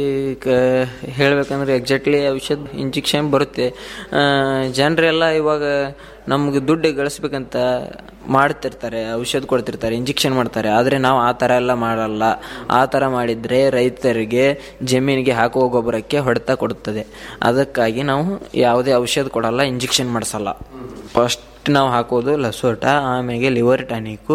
ಹೇಳ್ಬೇಕಂದ್ರೆ ಎಕ್ಸಾಕ್ಟ್ಲಿ ಔಷಧ ಇಂಜೆಕ್ಷನ್ ಬರುತ್ತೆ ಜನರೆಲ್ಲ ಇವಾಗ ನಮ್ಗೆ ದುಡ್ಡು ಗಳಿಸ್ಬೇಕಂತ ಮಾಡ್ತಿರ್ತಾರೆ ಔಷಧ ಕೊಡ್ತಿರ್ತಾರೆ ಇಂಜೆಕ್ಷನ್ ಮಾಡ್ತಾರೆ ಆದರೆ ನಾವು ಆ ಥರ ಎಲ್ಲ ಮಾಡಲ್ಲ ಆ ಥರ ಮಾಡಿದರೆ ರೈತರಿಗೆ ಜಮೀನಿಗೆ ಹಾಕುವ ಗೊಬ್ಬರಕ್ಕೆ ಹೊಡೆತ ಕೊಡುತ್ತದೆ ಅದಕ್ಕಾಗಿ ನಾವು ಯಾವುದೇ ಔಷಧ ಕೊಡಲ್ಲ ಇಂಜೆಕ್ಷನ್ ಮಾಡಿಸಲ್ಲ ಫಸ್ಟ್ ನಾವು ಹಾಕೋದು ಲಸೋಟ ಆಮೇಲೆ ಲಿವರ್ ಟಾನಿಕ್ಕು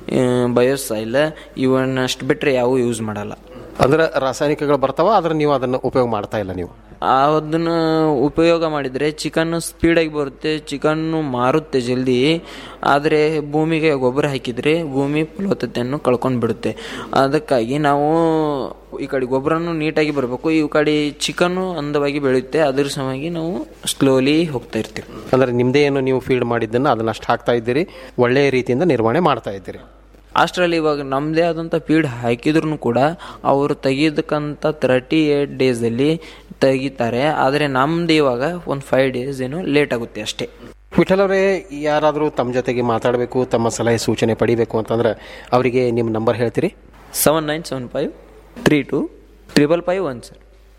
ಬಯೋಸೈಲ್ ಇವನ್ನಷ್ಟು ಬಿಟ್ಟರೆ ಯಾವೂ ಯೂಸ್ ಮಾಡಲ್ಲ ಅಂದ್ರೆ ರಾಸಾಯನಿಕಗಳು ಬರ್ತಾವ ಆದ್ರೆ ನೀವು ಅದನ್ನು ಉಪಯೋಗ ಮಾಡ್ತಾ ಇಲ್ಲ ನೀವು ಅದನ್ನು ಉಪಯೋಗ ಮಾಡಿದರೆ ಚಿಕನ್ ಸ್ಪೀಡಾಗಿ ಬರುತ್ತೆ ಚಿಕನ್ನು ಮಾರುತ್ತೆ ಜಲ್ದಿ ಆದರೆ ಭೂಮಿಗೆ ಗೊಬ್ಬರ ಹಾಕಿದರೆ ಭೂಮಿ ಫಲವತ್ತತೆಯನ್ನು ಕಳ್ಕೊಂಡು ಬಿಡುತ್ತೆ ಅದಕ್ಕಾಗಿ ನಾವು ಈ ಕಡೆ ಗೊಬ್ಬರನು ನೀಟಾಗಿ ಬರಬೇಕು ಈ ಕಡೆ ಚಿಕನ್ನು ಅಂದವಾಗಿ ಬೆಳೆಯುತ್ತೆ ಅದ್ರ ಸಲುವಾಗಿ ನಾವು ಸ್ಲೋಲಿ ಹೋಗ್ತಾ ಇರ್ತೀವಿ ಅಂದ್ರೆ ನಿಮ್ದೇ ಏನು ನೀವು ಫೀಡ್ ಮಾಡಿದ್ದನ್ನು ಅದನ್ನ ಅಷ್ಟು ಹಾಕ್ತಾ ಇದ್ದೀರಿ ಒಳ್ಳೆಯ ರೀತಿಯಿಂದ ನಿರ್ವಹಣೆ ಮಾಡ್ತಾ ಇದ್ದೀರಿ ಅಷ್ಟರಲ್ಲಿ ಇವಾಗ ನಮ್ಮದೇ ಆದಂಥ ಫೀಡ್ ಹಾಕಿದ್ರು ಕೂಡ ಅವರು ತೆಗಿಯೋದಕ್ಕಂತ ತರ್ಟಿ ಏಟ್ ಡೇಸಲ್ಲಿ ತೆಗಿತಾರೆ ಆದರೆ ನಮ್ದು ಇವಾಗ ಒಂದು ಫೈವ್ ಡೇಸ್ ಏನು ಲೇಟ್ ಆಗುತ್ತೆ ಅಷ್ಟೇ ವಿಠಲ್ ಅವರೇ ಯಾರಾದರೂ ತಮ್ಮ ಜೊತೆಗೆ ಮಾತಾಡಬೇಕು ತಮ್ಮ ಸಲಹೆ ಸೂಚನೆ ಪಡಿಬೇಕು ಅಂತಂದ್ರೆ ಅವರಿಗೆ ನಿಮ್ಮ ನಂಬರ್ ಹೇಳ್ತೀರಿ seven nine seven five three two triple five one sir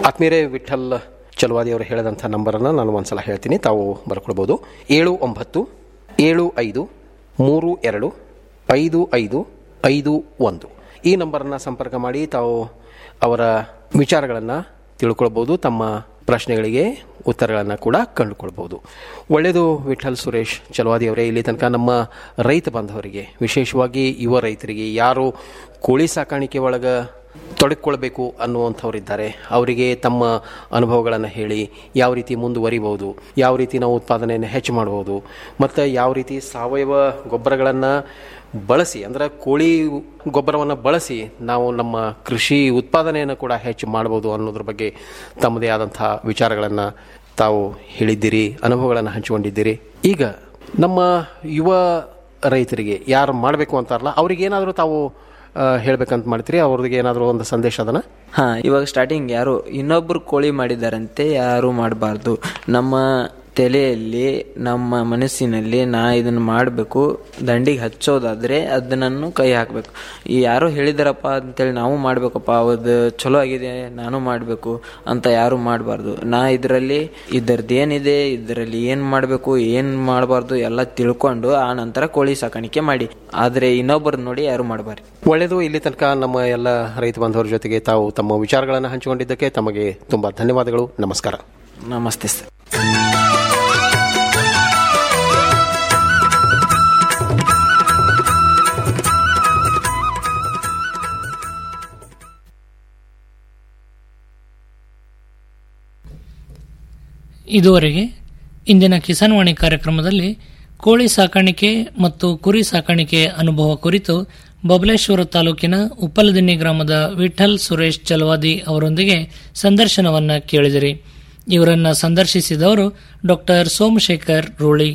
ಆತ್ಮೀಯರೇ ವಿಠಲ್ ಚಲವಾದಿ ಅವರು ಹೇಳಿದಂಥ ನಂಬರನ್ನು ನಾನು ಒಂದ್ಸಲ ಹೇಳ್ತೀನಿ ತಾವು ಬರ್ಕೊಳ್ಬೋದು ಏಳು ಒಂಬತ್ತು ಏಳು ಐದು ಮೂರು ಎರಡು ಐದು ಐದು ಐದು ಒಂದು ಈ ನಂಬರನ್ನು ಸಂಪರ್ಕ ಮಾಡಿ ತಾವು ಅವರ ವಿಚಾರಗಳನ್ನು ತಿಳ್ಕೊಳ್ಬೋದು ತಮ್ಮ ಪ್ರಶ್ನೆಗಳಿಗೆ ಉತ್ತರಗಳನ್ನು ಕೂಡ ಕಂಡುಕೊಳ್ಬೋದು ಒಳ್ಳೆಯದು ವಿಠಲ್ ಸುರೇಶ್ ಚಲವಾದಿ ಅವರೇ ಇಲ್ಲಿ ತನಕ ನಮ್ಮ ರೈತ ಬಾಂಧವರಿಗೆ ವಿಶೇಷವಾಗಿ ಯುವ ರೈತರಿಗೆ ಯಾರು ಕೋಳಿ ಸಾಕಾಣಿಕೆ ಒಳಗೆ ತೊಡಗಿಕೊಳ್ಬೇಕು ಅನ್ನುವಂಥವ್ರಿದ್ದಾರೆ ಅವರಿಗೆ ತಮ್ಮ ಅನುಭವಗಳನ್ನು ಹೇಳಿ ಯಾವ ರೀತಿ ಮುಂದುವರಿಬಹುದು ಯಾವ ರೀತಿ ನಾವು ಉತ್ಪಾದನೆಯನ್ನು ಹೆಚ್ಚು ಮಾಡ್ಬೋದು ಮತ್ತು ಯಾವ ರೀತಿ ಸಾವಯವ ಗೊಬ್ಬರಗಳನ್ನು ಬಳಸಿ ಅಂದರೆ ಕೋಳಿ ಗೊಬ್ಬರವನ್ನು ಬಳಸಿ ನಾವು ನಮ್ಮ ಕೃಷಿ ಉತ್ಪಾದನೆಯನ್ನು ಕೂಡ ಹೆಚ್ಚು ಮಾಡ್ಬೋದು ಅನ್ನೋದ್ರ ಬಗ್ಗೆ ತಮ್ಮದೇ ಆದಂಥ ವಿಚಾರಗಳನ್ನು ತಾವು ಹೇಳಿದ್ದೀರಿ ಅನುಭವಗಳನ್ನು ಹಂಚಿಕೊಂಡಿದ್ದೀರಿ ಈಗ ನಮ್ಮ ಯುವ ರೈತರಿಗೆ ಯಾರು ಮಾಡಬೇಕು ಅಂತಾರಲ್ಲ ಅವ್ರಿಗೇನಾದರೂ ತಾವು ಆ, ಹೇಳ್ಬೇಕಂತ ಮಾಡ್ತೀರಿ ಅವ್ರಿಗೆ ಏನಾದರೂ ಒಂದು ಸಂದೇಶ ಅದನ್ನ ಹಾ ಇವಾಗ ಸ್ಟಾರ್ಟಿಂಗ್ ಯಾರು ಇನ್ನೊಬ್ರು ಕೋಳಿ ಮಾಡಿದಾರಂತೆ ಯಾರು ಮಾಡಬಾರ್ದು ನಮ್ಮ ತಲೆಯಲ್ಲಿ ನಮ್ಮ ಮನಸ್ಸಿನಲ್ಲಿ ನಾ ಇದನ್ನ ಮಾಡಬೇಕು ದಂಡಿಗೆ ಹಚ್ಚೋದಾದ್ರೆ ಅದನ್ನು ಕೈ ಹಾಕಬೇಕು ಈ ಯಾರೋ ಹೇಳಿದಾರಪ್ಪ ಅಂತೇಳಿ ನಾವು ಮಾಡಬೇಕಪ್ಪ ಅದು ಚಲೋ ಆಗಿದೆ ನಾನು ಮಾಡಬೇಕು ಅಂತ ಯಾರು ಮಾಡಬಾರ್ದು ನಾ ಇದರಲ್ಲಿ ಇದರದ್ದು ಏನಿದೆ ಇದರಲ್ಲಿ ಏನು ಮಾಡಬೇಕು ಏನು ಮಾಡಬಾರ್ದು ಎಲ್ಲ ತಿಳ್ಕೊಂಡು ಆ ನಂತರ ಕೋಳಿ ಸಾಕಾಣಿಕೆ ಮಾಡಿ ಆದರೆ ಇನ್ನೊಬ್ಬರು ನೋಡಿ ಯಾರು ಮಾಡಬಾರ್ದು ಒಳ್ಳೆಯದು ಇಲ್ಲಿ ತನಕ ನಮ್ಮ ಎಲ್ಲ ರೈತ ಬಾಂಧವರ ಜೊತೆಗೆ ತಾವು ತಮ್ಮ ವಿಚಾರಗಳನ್ನು ಹಂಚಿಕೊಂಡಿದ್ದಕ್ಕೆ ತಮಗೆ ತುಂಬಾ ಧನ್ಯವಾದಗಳು ನಮಸ್ಕಾರ ನಮಸ್ತೆ ಸರ್ ಇದುವರೆಗೆ ಇಂದಿನ ಕಿಸಾನ್ವಾಣಿ ಕಾರ್ಯಕ್ರಮದಲ್ಲಿ ಕೋಳಿ ಸಾಕಾಣಿಕೆ ಮತ್ತು ಕುರಿ ಸಾಕಾಣಿಕೆ ಅನುಭವ ಕುರಿತು ಬಬಲೇಶ್ವರ ತಾಲೂಕಿನ ಉಪ್ಪಲದಿನ್ನಿ ಗ್ರಾಮದ ವಿಠಲ್ ಸುರೇಶ್ ಚಲವಾದಿ ಅವರೊಂದಿಗೆ ಸಂದರ್ಶನವನ್ನ ಕೇಳಿದಿರಿ ಇವರನ್ನ ಸಂದರ್ಶಿಸಿದವರು ಡಾಕ್ಟರ್ ಸೋಮಶೇಖರ್ ರೂಳಿ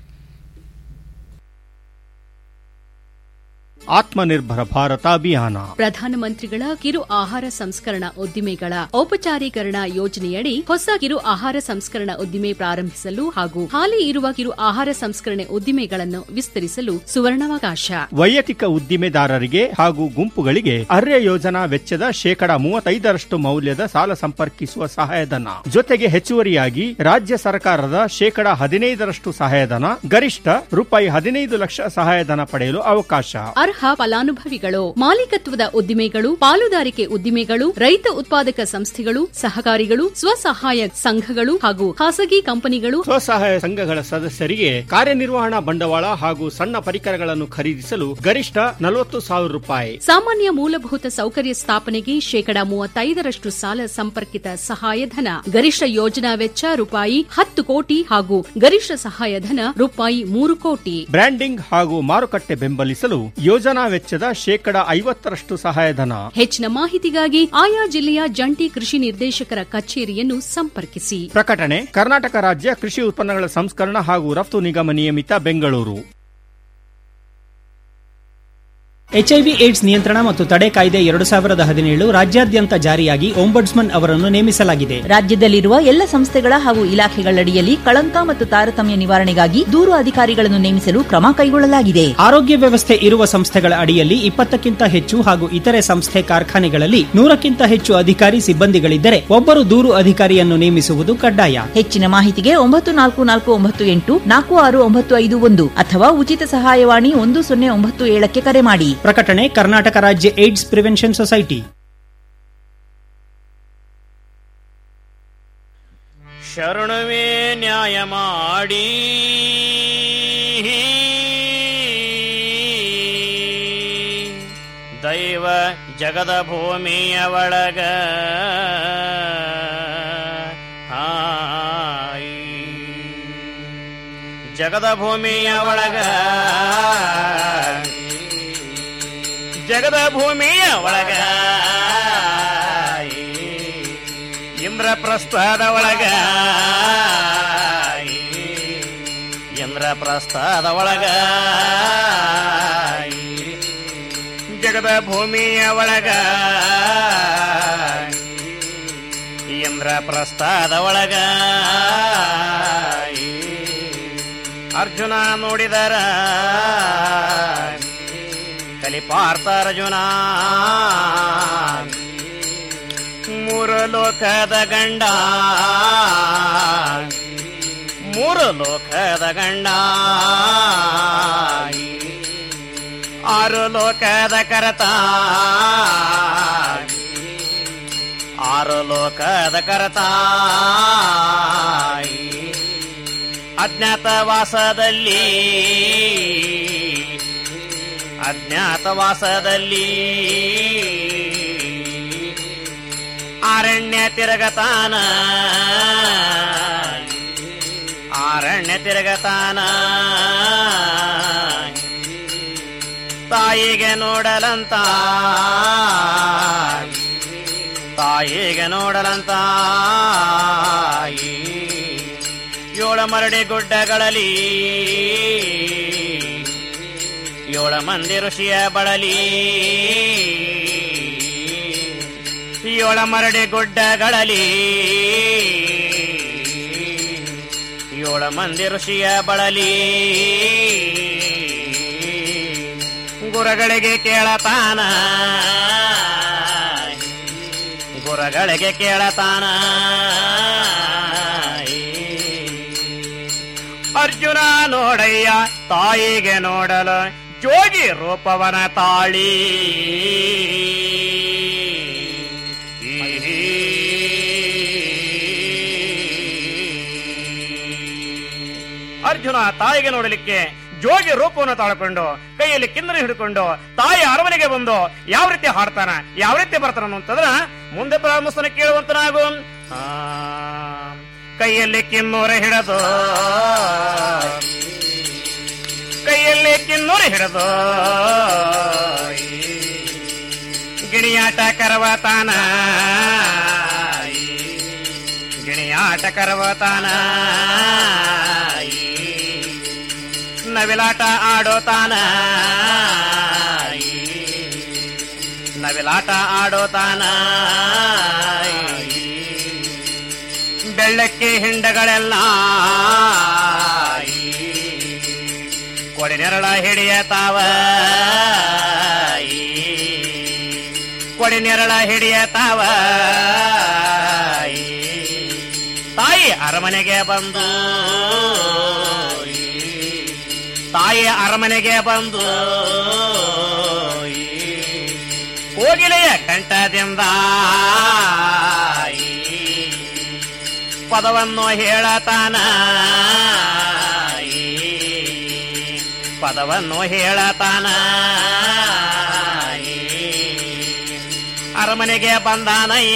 ಆತ್ಮನಿರ್ಭರ ಭಾರತ ಅಭಿಯಾನ ಪ್ರಧಾನಮಂತ್ರಿಗಳ ಕಿರು ಆಹಾರ ಸಂಸ್ಕರಣಾ ಉದ್ದಿಮೆಗಳ ಔಪಚಾರೀಕರಣ ಯೋಜನೆಯಡಿ ಹೊಸ ಕಿರು ಆಹಾರ ಸಂಸ್ಕರಣಾ ಉದ್ದಿಮೆ ಪ್ರಾರಂಭಿಸಲು ಹಾಗೂ ಹಾಲಿ ಇರುವ ಕಿರು ಆಹಾರ ಸಂಸ್ಕರಣೆ ಉದ್ದಿಮೆಗಳನ್ನು ವಿಸ್ತರಿಸಲು ಸುವರ್ಣಾವಕಾಶ ವೈಯಕ್ತಿಕ ಉದ್ದಿಮೆದಾರರಿಗೆ ಹಾಗೂ ಗುಂಪುಗಳಿಗೆ ಅರ್ಯ ಯೋಜನಾ ವೆಚ್ಚದ ಶೇಕಡಾ ಮೂವತ್ತೈದರಷ್ಟು ಮೌಲ್ಯದ ಸಾಲ ಸಂಪರ್ಕಿಸುವ ಸಹಾಯಧನ ಜೊತೆಗೆ ಹೆಚ್ಚುವರಿಯಾಗಿ ರಾಜ್ಯ ಸರ್ಕಾರದ ಶೇಕಡಾ ಹದಿನೈದರಷ್ಟು ಸಹಾಯಧನ ಗರಿಷ್ಠ ರೂಪಾಯಿ ಹದಿನೈದು ಲಕ್ಷ ಸಹಾಯಧನ ಪಡೆಯಲು ಅವಕಾಶ ಅರ್ಹ ಫಲಾನುಭವಿಗಳು ಮಾಲೀಕತ್ವದ ಉದ್ದಿಮೆಗಳು ಪಾಲುದಾರಿಕೆ ಉದ್ದಿಮೆಗಳು ರೈತ ಉತ್ಪಾದಕ ಸಂಸ್ಥೆಗಳು ಸಹಕಾರಿಗಳು ಸ್ವಸಹಾಯ ಸಂಘಗಳು ಹಾಗೂ ಖಾಸಗಿ ಕಂಪನಿಗಳು ಸ್ವಸಹಾಯ ಸಂಘಗಳ ಸದಸ್ಯರಿಗೆ ಕಾರ್ಯನಿರ್ವಹಣಾ ಬಂಡವಾಳ ಹಾಗೂ ಸಣ್ಣ ಪರಿಕರಗಳನ್ನು ಖರೀದಿಸಲು ಗರಿಷ್ಠ ನಲವತ್ತು ಸಾವಿರ ರೂಪಾಯಿ ಸಾಮಾನ್ಯ ಮೂಲಭೂತ ಸೌಕರ್ಯ ಸ್ಥಾಪನೆಗೆ ಶೇಕಡಾ ಮೂವತ್ತೈದರಷ್ಟು ಸಾಲ ಸಂಪರ್ಕಿತ ಸಹಾಯಧನ ಗರಿಷ್ಠ ಯೋಜನಾ ವೆಚ್ಚ ರೂಪಾಯಿ ಹತ್ತು ಕೋಟಿ ಹಾಗೂ ಗರಿಷ್ಠ ಸಹಾಯಧನ ರೂಪಾಯಿ ಮೂರು ಕೋಟಿ ಬ್ರ್ಯಾಂಡಿಂಗ್ ಹಾಗೂ ಮಾರುಕಟ್ಟೆ ಬೆಂಬಲಿಸಲು ಯೋಜನಾ ವೆಚ್ಚದ ಶೇಕಡಾ ಐವತ್ತರಷ್ಟು ಸಹಾಯಧನ ಹೆಚ್ಚಿನ ಮಾಹಿತಿಗಾಗಿ ಆಯಾ ಜಿಲ್ಲೆಯ ಜಂಟಿ ಕೃಷಿ ನಿರ್ದೇಶಕರ ಕಚೇರಿಯನ್ನು ಸಂಪರ್ಕಿಸಿ ಪ್ರಕಟಣೆ ಕರ್ನಾಟಕ ರಾಜ್ಯ ಕೃಷಿ ಉತ್ಪನ್ನಗಳ ಸಂಸ್ಕರಣ ಹಾಗೂ ರಫ್ತು ನಿಗಮ ನಿಯಮಿತ ಬೆಂಗಳೂರು ಎಚ್ಐವಿ ಏಡ್ಸ್ ನಿಯಂತ್ರಣ ಮತ್ತು ತಡೆ ಕಾಯ್ದೆ ಎರಡು ಸಾವಿರದ ಹದಿನೇಳು ರಾಜ್ಯಾದ್ಯಂತ ಜಾರಿಯಾಗಿ ಒಂಬಡ್ಸ್ಮನ್ ಅವರನ್ನು ನೇಮಿಸಲಾಗಿದೆ ರಾಜ್ಯದಲ್ಲಿರುವ ಎಲ್ಲ ಸಂಸ್ಥೆಗಳ ಹಾಗೂ ಇಲಾಖೆಗಳಡಿಯಲ್ಲಿ ಕಳಂಕ ಮತ್ತು ತಾರತಮ್ಯ ನಿವಾರಣೆಗಾಗಿ ದೂರು ಅಧಿಕಾರಿಗಳನ್ನು ನೇಮಿಸಲು ಕ್ರಮ ಕೈಗೊಳ್ಳಲಾಗಿದೆ ಆರೋಗ್ಯ ವ್ಯವಸ್ಥೆ ಇರುವ ಸಂಸ್ಥೆಗಳ ಅಡಿಯಲ್ಲಿ ಇಪ್ಪತ್ತಕ್ಕಿಂತ ಹೆಚ್ಚು ಹಾಗೂ ಇತರೆ ಸಂಸ್ಥೆ ಕಾರ್ಖಾನೆಗಳಲ್ಲಿ ನೂರಕ್ಕಿಂತ ಹೆಚ್ಚು ಅಧಿಕಾರಿ ಸಿಬ್ಬಂದಿಗಳಿದ್ದರೆ ಒಬ್ಬರು ದೂರು ಅಧಿಕಾರಿಯನ್ನು ನೇಮಿಸುವುದು ಕಡ್ಡಾಯ ಹೆಚ್ಚಿನ ಮಾಹಿತಿಗೆ ಒಂಬತ್ತು ನಾಲ್ಕು ನಾಲ್ಕು ಒಂಬತ್ತು ಎಂಟು ನಾಲ್ಕು ಆರು ಒಂಬತ್ತು ಐದು ಒಂದು ಅಥವಾ ಉಚಿತ ಸಹಾಯವಾಣಿ ಒಂದು ಸೊನ್ನೆ ಒಂಬತ್ತು ಏಳಕ್ಕೆ ಕರೆ ಮಾಡಿ ಪ್ರಕಟಣೆ ಕರ್ನಾಟಕ ರಾಜ್ಯ ಏಡ್ಸ್ ಪ್ರಿವೆನ್ಷನ್ ಸೊಸೈಟಿ ಶರಣವೇ ನ್ಯಾಯ ಮಾಡಿ ದೈವ ಜಗದ ಭೂಮಿಯ ಒಳಗ ಹಾಯ್. ಜಗದ ಭೂಮಿಯ ಒಳಗ ಜಗದ ಭೂಮಿಯ ಒಳಗ ಇಂದ್ರಪ್ರಸ್ಥದ ಒಳಗ ಇಂದ್ರಪ್ರಸ್ಥದ ಒಳಗ ಜಗದ ಭೂಮಿಯ ಒಳಗ ಇಂದ್ರಪ್ರಸ್ಥದ ಒಳಗ ಅರ್ಜುನ ನೋಡಿದರ ಕಲಿಪಾರ್ಥ ಅರ್ಜುನ ಮೂರು ಮೂರು ಲೋಕದ ಗಂಡ ಮೂರು ಲೋಕದ ಗಂಡ ಆರು ಲೋಕದ ಕರತ ಆರು ಲೋಕದ ಕರತ ಅಜ್ಞಾತವಾಸದಲ್ಲಿ ಅಜ್ಞಾತವಾಸದಲ್ಲಿ ಅರಣ್ಯ ತಿರುಗತಾನ ಅರಣ್ಯ ತಿರುಗತಾನ ತಾಯಿಗೆ ನೋಡಲಂತ ತಾಯಿಗೆ ನೋಡಲಂತ ಏಳು ಮರಡಿ ಗುಡ್ಡಗಳಲ್ಲಿ ಏಳು ಮಂದಿ ಋಷಿಯ ಬಳಲಿ ಏಳು ಮರಡಿ ಗುಡ್ಡಗಳಲ್ಲಿ ಏಳು ಮಂದಿ ಋಷಿಯ ಬಳಲಿ ಗುರುಗಳಿಗೆ ಕೇಳತಾನ ಗುರುಗಳಿಗೆ ಕೇಳತಾನ ಅರ್ಜುನ ನೋಡಯ್ಯ ತಾಯಿಗೆ ನೋಡಲು ಜೋಗಿ ರೂಪವನ ತಾಳಿ ಅರ್ಜುನ ತಾಯಿಗೆ ನೋಡಲಿಕ್ಕೆ ಜೋಗಿ ರೂಪವನ್ನು ತಾಳ್ಕೊಂಡು ಕೈಯಲ್ಲಿ ಕಿನ್ನರಿ ಹಿಡ್ಕೊಂಡು ತಾಯಿ ಅರಮನೆಗೆ ಬಂದು ಯಾವ ರೀತಿ ಹಾಡ್ತಾನ ಯಾವ ರೀತಿ ಬರ್ತಾನ ಅನ್ನುವಂಥದ್ರ ಮುಂದೆ ಪ್ರಾರಂಭಿಸ್ತಾನೆ ಕೇಳುವಂತನಾಗು ಆ, ಕೈಯಲ್ಲಿ ಕಿನ್ನೂರ ಹಿಡದು ಕೈಯಲ್ಲಿ ಕಿನ್ನೂರ ಹಿಡದು ಗಿಣಿಯಾಟ ಕರವತಾನ ಗಿಣಿಯಾಟ ಕರವತಾನ ನವಿಲಾಟ ಆಡೋತಾನ ನವಿಲಾಟ ಆಡೋತಾನ ಬೆಳ್ಳಕ್ಕೆ ಹಿಂಡಗಳೆಲ್ಲ ಕೊಡಿ ನೆರಳ ಹಿಡಿಯತಾವ ಕೊಡಿ ನೆರಳ ಹಿಡಿಯತಾವ ತಾಯಿ ಅರಮನೆಗೆ ಬಂದು ತಾಯಿ ಅರಮನೆಗೆ ಬಂದು ಕೋಗಿಲೆಯ ಕಂಠದಿಂದ ಪದವನ್ನು ಹೇಳತಾನ ಪದವನ್ನು ಹೇಳತಾನ ಅರಮನೆಗೆ ಬಂದಾನಯ್ಯ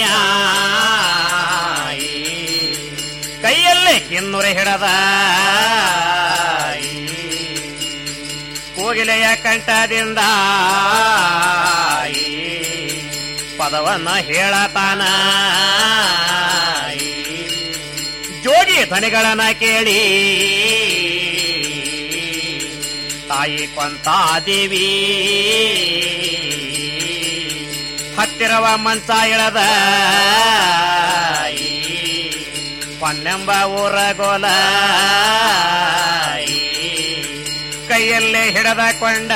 ಕೈಯಲ್ಲಿ ಕಿನ್ನುರೆ ಹಿಡದ ಕೋಗಿಲೆಯ ಕಂಠದಿಂದ ಪದವನ್ನು ಹೇಳತಾನ ಜೋಗಿ ಧ್ವನಿಗಳನ್ನ ಕೇಳಿ ತಾಯಿ ಕೊಂತಾದೇವಿ ಹತ್ತಿರವ ಮಂಚ ಇಳದ ಪನ್ನೆಂಬ ಊರ ಗೋಲ ಕೈಯಲ್ಲೇ ಹಿಡದ ಕೊಂಡ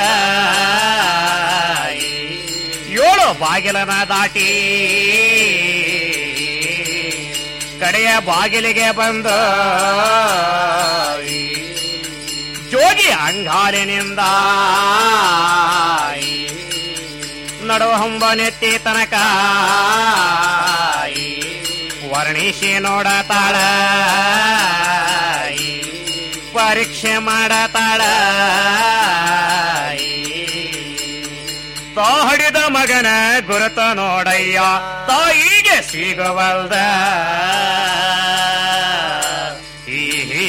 ಏಳು ಬಾಗಿಲನ ದಾಟಿ ಕಡೆಯ ಬಾಗಿಲಿಗೆ ಬಂದು ಜೋಗಿ ಅಂಗಾಲಿನಿಂದ ನಡುವ ಹಂಬನೆತ್ತಿ ತನಕ ವರ್ಣಿಸಿ ನೋಡತಾಳ ಪರೀಕ್ಷೆ ಮಾಡತಾಳ ತಾ ಹಡಿದ ಮಗನ ಗುರುತ ನೋಡಯ್ಯ ತಾಯಿಗೆ ಸಿಗವಲ್ದ ಈ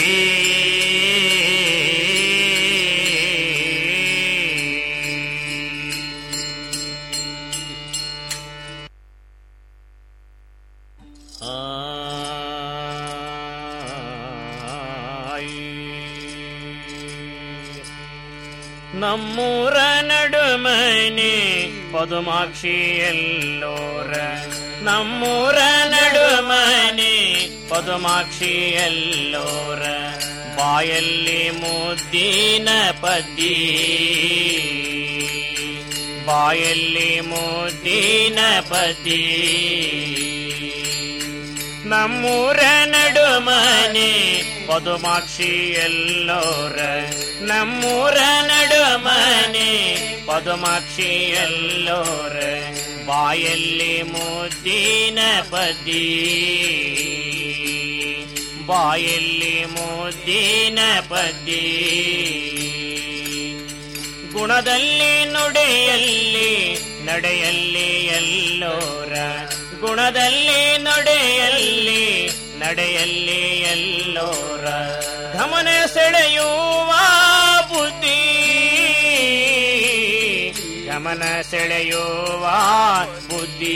ನಮ್ಮೂರ ನಡುಮನೆ ಪದುಮಾಕ್ಷಿ ಎಲ್ಲೋರ ನಮ್ಮೂರ ನಡುಮನೆ ಪದುಮಾಕ್ಷಿ ಎಲ್ಲೋರ ಬಾಯಲ್ಲಿ ಮುದ್ದಿನ ಪದ್ದಿ ಬಾಯಲ್ಲಿ ಮುದ್ದಿನ ಪದ್ದಿ ನಮ್ಮೂರ ನಡುಮನೆ ಪದುಮಾಕ್ಷಿ ಎಲ್ಲೋರ ನಮ್ಮೂರ ನಡುಮನೆ ಪದುಮಾಕ್ಷಿ ಎಲ್ಲೋರ ಬಾಯಲ್ಲಿ ಮುದ್ದಿನ ಪದಿ ಬಾಯಲ್ಲಿ ಮುದ್ದಿನ ಪದಿ ಗುಣದಲ್ಲಿ ನುಡಿಯಲ್ಲಿ ನಡೆಯಲ್ಲಿ ಎಲ್ಲೋರ ಗುಣದಲ್ಲಿ ನಡೆಯಲ್ಲಿ ನಡೆಯಲ್ಲಿ ಎಲ್ಲೋರ ಗಮನ ಸೆಳೆಯುವ ಬುದ್ಧಿ ಗಮನ ಸೆಳೆಯುವ ಬುದ್ಧಿ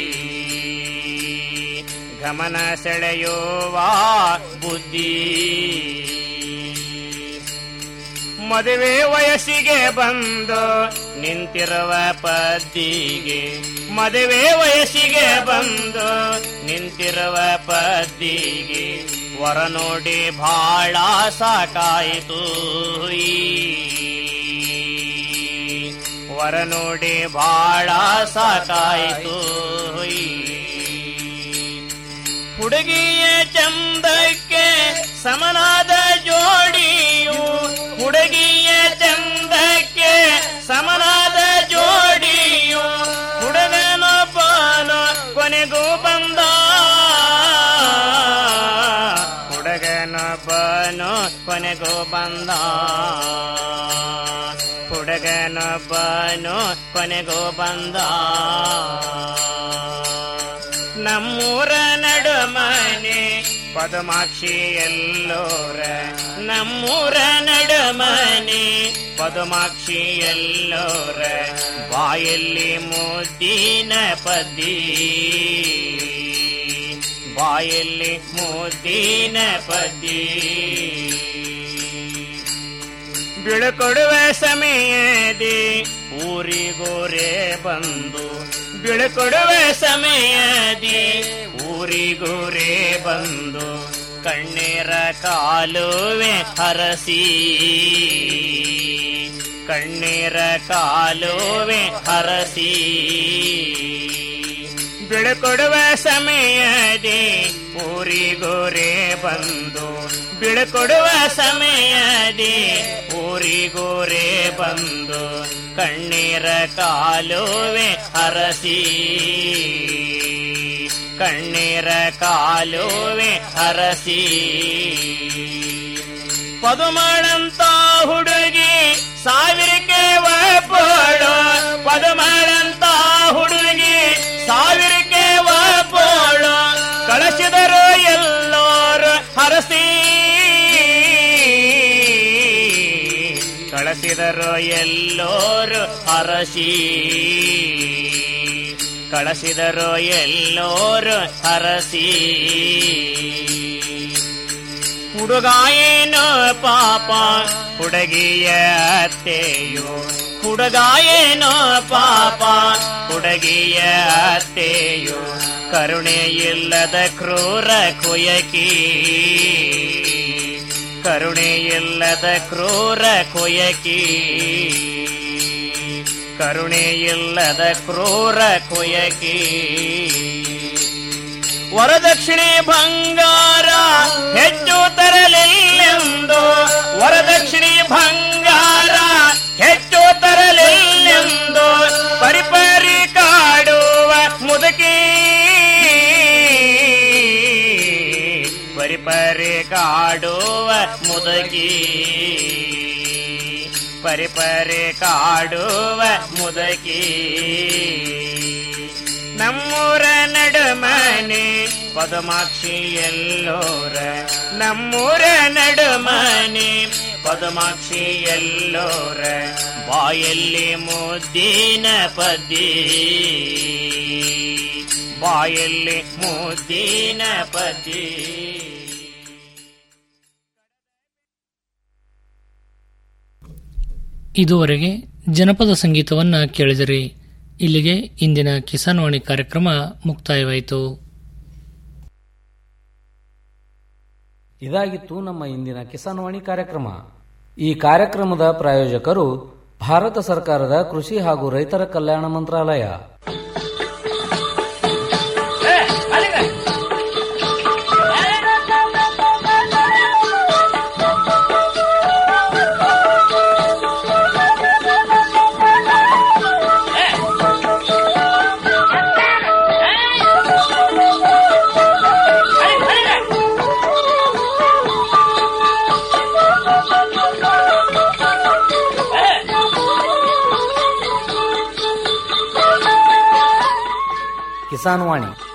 ಗಮನ ಸೆಳೆಯುವ ಬುದ್ಧಿ ಮದುವೆ ವಯಸ್ಸಿಗೆ ಬಂದು ನಿಂತಿರುವ ಪದ್ದಿಗೆ ಮದುವೆ ವಯಸ್ಸಿಗೆ ಬಂದು ನಿಂತಿರುವ ಪದ್ದಿಗೆ ವರ ನೋಡಿ ಭಾಳ ಸಾಕಾಯಿತು ಈ ವರ ನೋಡಿ ಭಾಳ ಸಾಕಾಯಿತು ಈ ಹುಡುಗಿಯ ಚಂದಕ್ಕೆ ಸಮನಾದ ಜೋಡಿಯು ಹುಡುಗಿಯ ಚಂದಕ್ಕೆ ಸಮನಾದ ಜೋಡಿಯು ಹುಡುಗನೊಬ್ಬನು ಕೊನೆಗೂ ಬಂದ ಹುಡುಗನೊಬ್ಬನು ಕೊನೆಗೂ ಬಂದ ಹುಡುಗನೊಬ್ಬನು ಕೊನೆಗೂ ಬಂದ ನಮ್ಮೂರ ನಡುಮನೆ ಪದುಮಾಕ್ಷಿ ಎಲ್ಲೋರ ನಮ್ಮೂರ ನಡುಮನೆ ಪದುಮಾಕ್ಷಿ ಎಲ್ಲೋರ ಬಾಯಲ್ಲಿ ಮುದ್ದಿನ ಪದಿ ಬಾಯಲ್ಲಿ ಮುದ್ದಿನ ಪದಿ ಬಿಳುಕೊಡುವ ಸಮಯದಿ ಊರಿಗೋರೆ ಬಂದು ಬಿಳುಕೊಡುವ ಸಮಯದಿ ಊರಿಗೋರೆ ಬಂದು ಕಣ್ಣೀರ ಕಾಲುವೆ ಹರಸಿ ಕಣ್ಣೀರ ಕಾಲುವೆ ಹರಸಿ ಬಿಳುಕೊಡುವ ಸಮಯದಿ ಊರಿಗೋರೆ ಬಂದು ಬಿಳುಕೊಡುವ ಸಮಯದಿ ಊರಿಗೋರೆ ಬಂದು ಕಣ್ಣೀರ ಕಾಲುವೆ ಹರಸಿ ಕಣ್ಣೀರ ಕಾಲುವೆ ಹರಸಿ ಪದುಮಳಂತ ಹುಡುಗಿ ಸಾವಿರಕ್ಕೆ ಒಪ್ಪೋಳು ಪದುಮಳಂತ ಹುಡುಗಿ ಸಾವಿರಕ್ಕೆ ಒಪ್ಪೋಳು ಕಳಿಸಿದರು ಎಲ್ಲೋರು ಹರಸಿ ಕಳಿಸಿದರು ಎಲ್ಲೋರು ಹರಸಿ ಕಳಿಸಿದರು ಎಲ್ಲೋರು ಹರಸಿ ಹುಡುಗ ಏನೋ ಪಾಪ ಹುಡುಗಿಯ ಅತ್ತೆಯು ಹುಡುಗ ಏನೋ ಪಾಪ ಹುಡುಗಿಯ ಅತ್ತೆಯು ಕರುಣೆ ಇಲ್ಲದ ಕ್ರೂರ ಕೊಯಕಿ ಕರುಣೆ ಇಲ್ಲದ ಕ್ರೂರ ಕೊಯಕಿ ಕರುಣೆ ಇಲ್ಲದ ಕ್ರೂರ ಕೊಯಕಿ ವರದಕ್ಷಿಣೆ ಬಂಗಾರ ಹೆಚ್ಚು ತರಲಿಲ್ಲೆಂದು ವರದಕ್ಷಿಣೆ ಬಂಗಾರ ಹೆಚ್ಚು ತರಲಿಲ್ಲೆಂದು ಪರಿಪರಿ ಕಾಡುವ ಮುದುಕಿ ಪರಿಪರಿ ಕಾಡುವ ಮುದುಕಿ ಪರಿಪರಿ ಕಾಡುವ ಮುದುಕಿ ನಮ್ಮೂರ ನಡುಮನೆ ಪದಮಾಕ್ಷಿ ಎಲ್ಲೋರ ನಮ್ಮೂರ ನಡುಮನೆ ಪದಮಾಕ್ಷಿ ಎಲ್ಲೋರ ಬಾಯಲ್ಲಿ ಮುದ್ದಿನ ಪದಿ ಬಾಯಲ್ಲಿ ಮುದ್ದಿನ ಪದಿ ಇದುವರೆಗೆ ಜನಪದ ಸಂಗೀತವನ್ನ ಕೇಳಿದಿರಿ ಇಲ್ಲಿಗೆ ಇಂದಿನ ಕಿಸಾನ್ ವಾಣಿ ಕಾರ್ಯಕ್ರಮ ಮುಕ್ತಾಯವಾಯಿತು ಇದಾಗಿತ್ತು ನಮ್ಮ ಇಂದಿನ ಕಿಸಾನ್ ವಾಣಿ ಕಾರ್ಯಕ್ರಮ ಈ ಕಾರ್ಯಕ್ರಮದ ಪ್ರಾಯೋಜಕರು ಭಾರತ ಸರ್ಕಾರದ ಕೃಷಿ ಹಾಗೂ ರೈತರ ಕಲ್ಯಾಣ ಮಂತ್ರಾಲಯ ಕಿಸಾನ್ ವಾಣಿ